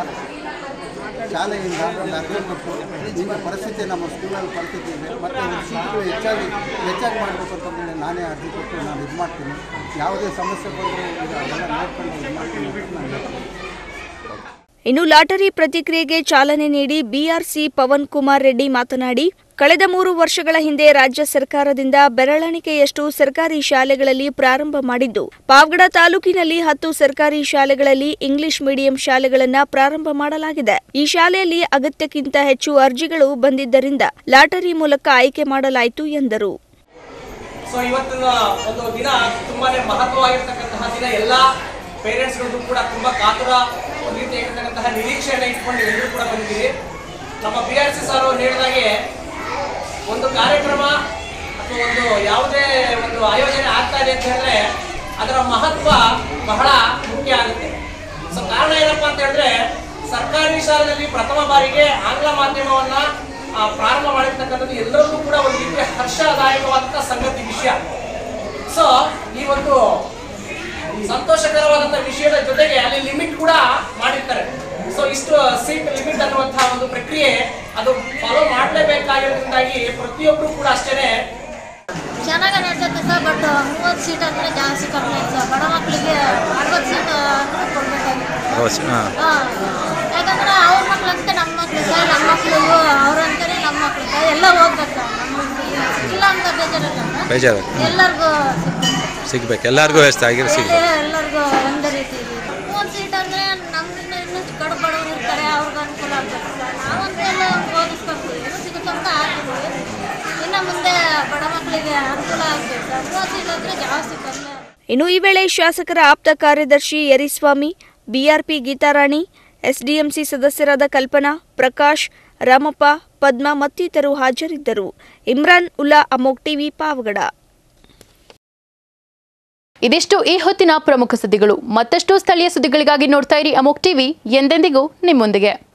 ಶಾಲೆಯಿಂದ ಒಂದು ಅರ್ಜಿ ಕೊಟ್ಟು ಈಗ ಪರಿಸ್ಥಿತಿ ನಮ್ಮ ಸ್ಕೂಲಲ್ಲಿ ಪರಿಸ್ಥಿತಿ ಇದೆ ಮತ್ತು ಸೀಟ್ಗಳು ಹೆಚ್ಚಾಗಿ ಹೆಚ್ಚಾಗಿ ಮಾಡಬೇಕು ಅಂತಂದರೆ ನಾನೇ ಅರ್ಜಿ ಕೊಟ್ಟು ನಾನು ಇದು ಮಾಡ್ತೀನಿ ಯಾವುದೇ ಸಮಸ್ಯೆ ಬಂದರೂ ಈಗ ಅದೆಲ್ಲ ನೋಡ್ಕೊಂಡು ಇದು ಮಾಡ್ತೀನಿ ಅಂತ ನಾನು ಹೇಳ್ತೀನಿ ಇನ್ನು ಲಾಟರಿ ಪ್ರತಿಕ್ರಿಯೆಗೆ ಚಾಲನೆ ನೀಡಿ ಬಿಆರ್ಸಿ ಪವನ್ ಕುಮಾರ್ ರೆಡ್ಡಿ ಮಾತನಾಡಿ ಕಳೆದ ಮೂರು ವರ್ಷಗಳ ಹಿಂದೆ ರಾಜ್ಯ ಸರ್ಕಾರದಿಂದ ಬೆರಳೆಣಿಕೆಯಷ್ಟು ಸರ್ಕಾರಿ ಶಾಲೆಗಳಲ್ಲಿ ಪ್ರಾರಂಭ ಮಾಡಿದ್ದು ಪಾವಗಡ ತಾಲೂಕಿನಲ್ಲಿ ಹತ್ತು ಸರ್ಕಾರಿ ಶಾಲೆಗಳಲ್ಲಿ ಇಂಗ್ಲಿಷ್ ಮೀಡಿಯಂ ಶಾಲೆಗಳನ್ನ ಪ್ರಾರಂಭ ಮಾಡಲಾಗಿದೆ ಈ ಶಾಲೆಯಲ್ಲಿ ಅಗತ್ಯಕ್ಕಿಂತ ಹೆಚ್ಚು ಅರ್ಜಿಗಳು ಬಂದಿದ್ದರಿಂದ ಲಾಟರಿ ಮೂಲಕ ಆಯ್ಕೆ ಮಾಡಲಾಯಿತು ಎಂದರು ಸೊ ಇವತ್ತಿನ ಒಂದು ದಿನ ತುಂಬಾನೇ ಮಹತ್ವವಾಗಿರ್ತಕ್ಕಂತಹ ದಿನ ಎಲ್ಲ ಪೇರೆಂಟ್ಸ್ಗಳಿಗೂ ಕೂಡ ತುಂಬಾ ಕಾತುರ ಒಂದು ರೀತಿಯಾಗಿರ್ತಕ್ಕಂತಹ ನಿರೀಕ್ಷೆಯನ್ನು ಇಟ್ಕೊಂಡು ಎಲ್ಲರೂ ಕೂಡ ಬಂದಿದ್ದೀವಿ ನಮ್ಮ ಬಿ ಆರ್ ಸಿ ಸರ್ ಅವ್ರು ಹೇಳಿದಾಗೆ ಒಂದು ಕಾರ್ಯಕ್ರಮ ಅಥವಾ ಒಂದು ಯಾವುದೇ ಒಂದು ಆಯೋಜನೆ ಆಗ್ತಾ ಇದೆ ಅಂತ ಹೇಳಿದ್ರೆ ಅದರ ಮಹತ್ವ ಬಹಳ ಮುಖ್ಯ ಆಗುತ್ತೆ ಸೊ ಕಾರಣ ಏನಪ್ಪಾ ಅಂತ ಹೇಳಿದ್ರೆ ಸರ್ಕಾರಿ ಶಾಲೆಯಲ್ಲಿ ಪ್ರಥಮ ಬಾರಿಗೆ ಆಂಗ್ಲ ಮಾಧ್ಯಮವನ್ನ ಆ, ಪ್ರಾರಂಭ ಮಾಡಿರ್ತಕ್ಕಂಥದ್ದು ಎಲ್ಲರಿಗೂ ಕೂಡ ಒಂದು ರೀತಿಯ ಹರ್ಷದಾಯಕವಾದಂತಹ ಸಂಗತಿ ವಿಷಯ ಸೊ ಈ ಒಂದು ಸಂತೋಷಕರವಾದಂಥ ವಿಷಯದ ಜೊತೆಗೆ ಅಲ್ಲಿ ಲಿಮಿಟ್ ಕೂಡ ಮಾಡಿರ್ತಾರೆ ಸೊ ಇಷ್ಟು ಸೀಟ್ ಲಿಮಿಟ್ ಅನ್ನುವಂತಹ ಒಂದು ಪ್ರಕ್ರಿಯೆ ಅದು ಫಾಲೋ ಮಾಡಲೇಬೇಕಾಗಿರೋದ್ರಿಂದಾಗಿ ಪ್ರತಿಯೊಬ್ಬರು ಕೂಡ ಅಷ್ಟೇನೆ ಚೆನ್ನಾಗಿ ನಡ್ಸತ್ತೆ ಸರ್ ಬಟ್ ಮೂವತ್ತು ಸೀಟ್ ಅಂದರೆ ಜಾಸ್ತಿ ಕಮ್ಮಿ ಆಯ್ತು ಸರ್ ಬಡ ಮಕ್ಕಳಿಗೆ ಅರವತ್ತು ಸೀಟ್ ಅಂದರೆ ಕೊಡಬೇಕಾಗಿತ್ತು ಹಾಂ ಹಾಂ ಯಾಕಂದ್ರೆ ಅವ್ರ ಮಕ್ಳಂತೆ ನಮ್ಮ ಮಕ್ಳು ಸರ್ ನಮ್ಮ ಮಕ್ಕಳು ಅವ್ರಂತಾನೆ ನಮ್ಮ ಮಕ್ಳು ಸರ್ ಎಲ್ಲ ಹೋಗ್ಬೇಕು ಸರ್ ನಮ್ಮ ಮಕ್ಳಿಗೆ ಇಲ್ಲ ಅಂತ ಬೇಜಾರಿಲ್ಲ ಬೇಜಾರು ಎಲ್ಲರಿಗೂ ಸಿಗ್ಬೇಕು ಎಲ್ಲರಿಗೂ ವ್ಯವಸ್ಥೆ ಆಗಿರೋ ಸಿಗ್ಬೇಕು ಎಲ್ಲರಿಗೂ ಒಂದೇ ರೀತಿ ಇದೆ ಮೂವತ್ತು ಸೀಟ್ ಅಂದರೆ ನಮ್ಮಿಂದ ಇನ್ನೂ ಕಡು ಬಡವರು ಇರ್ತಾರೆ ಅವ್ರಿಗೆ ಅನುಕೂಲ ಆಗ್ಬೇಕು ಸರ್ ನಾವಂತೆಲ್ಲ ಓದಿಸ್ಕೊಳ್ತೀವಿ ಏನೋ ಸಿಗುತ್ತೆ ಅಂತ ಹಾಕಿದ್ವಿ ಇನ್ನು ಮುಂದೆ ಬಡ ಮಕ್ಕಳಿಗೆ ಅನುಕೂಲ ಆಗಬೇಕು ಸರ್ ಮೂವತ್ತು ಸೀಟ್ ಅಂದರೆ ಜಾಸ್ತಿ ಕಮ್ಮಿ ಇನ್ನು ಈ ವೇಳೆ ಶಾಸಕರ ಆಪ್ತ ಕಾರ್ಯದರ್ಶಿ ಯರಿಸ್ವಾಮಿ ಬಿಆರ್ಪಿ ಗೀತಾರಾಣಿ ಎಸ್ಡಿಎಂಸಿ ಸದಸ್ಯರಾದ ಕಲ್ಪನಾ ಪ್ರಕಾಶ್ ರಾಮಪ್ಪ ಪದ್ಮ ಮತ್ತಿತರರು ಹಾಜರಿದ್ದರು ಇಮ್ರಾನ್ ಉಲ್ಲಾ ಅಮೋಕ್ ಟಿವಿ ಪಾವಗಡ ಇದಿಷ್ಟು ಈ ಹೊತ್ತಿನ ಪ್ರಮುಖ ಸುದ್ದಿಗಳು ಮತ್ತಷ್ಟು ಸ್ಥಳೀಯ ಸುದ್ದಿಗಳಿಗಾಗಿ ನೋಡ್ತಾ ಇರಿ ಅಮೋಕ್ ಟಿವಿ ಎಂದೆಂದಿಗೂ ನಿಮ್ಮೊಂದಿಗೆ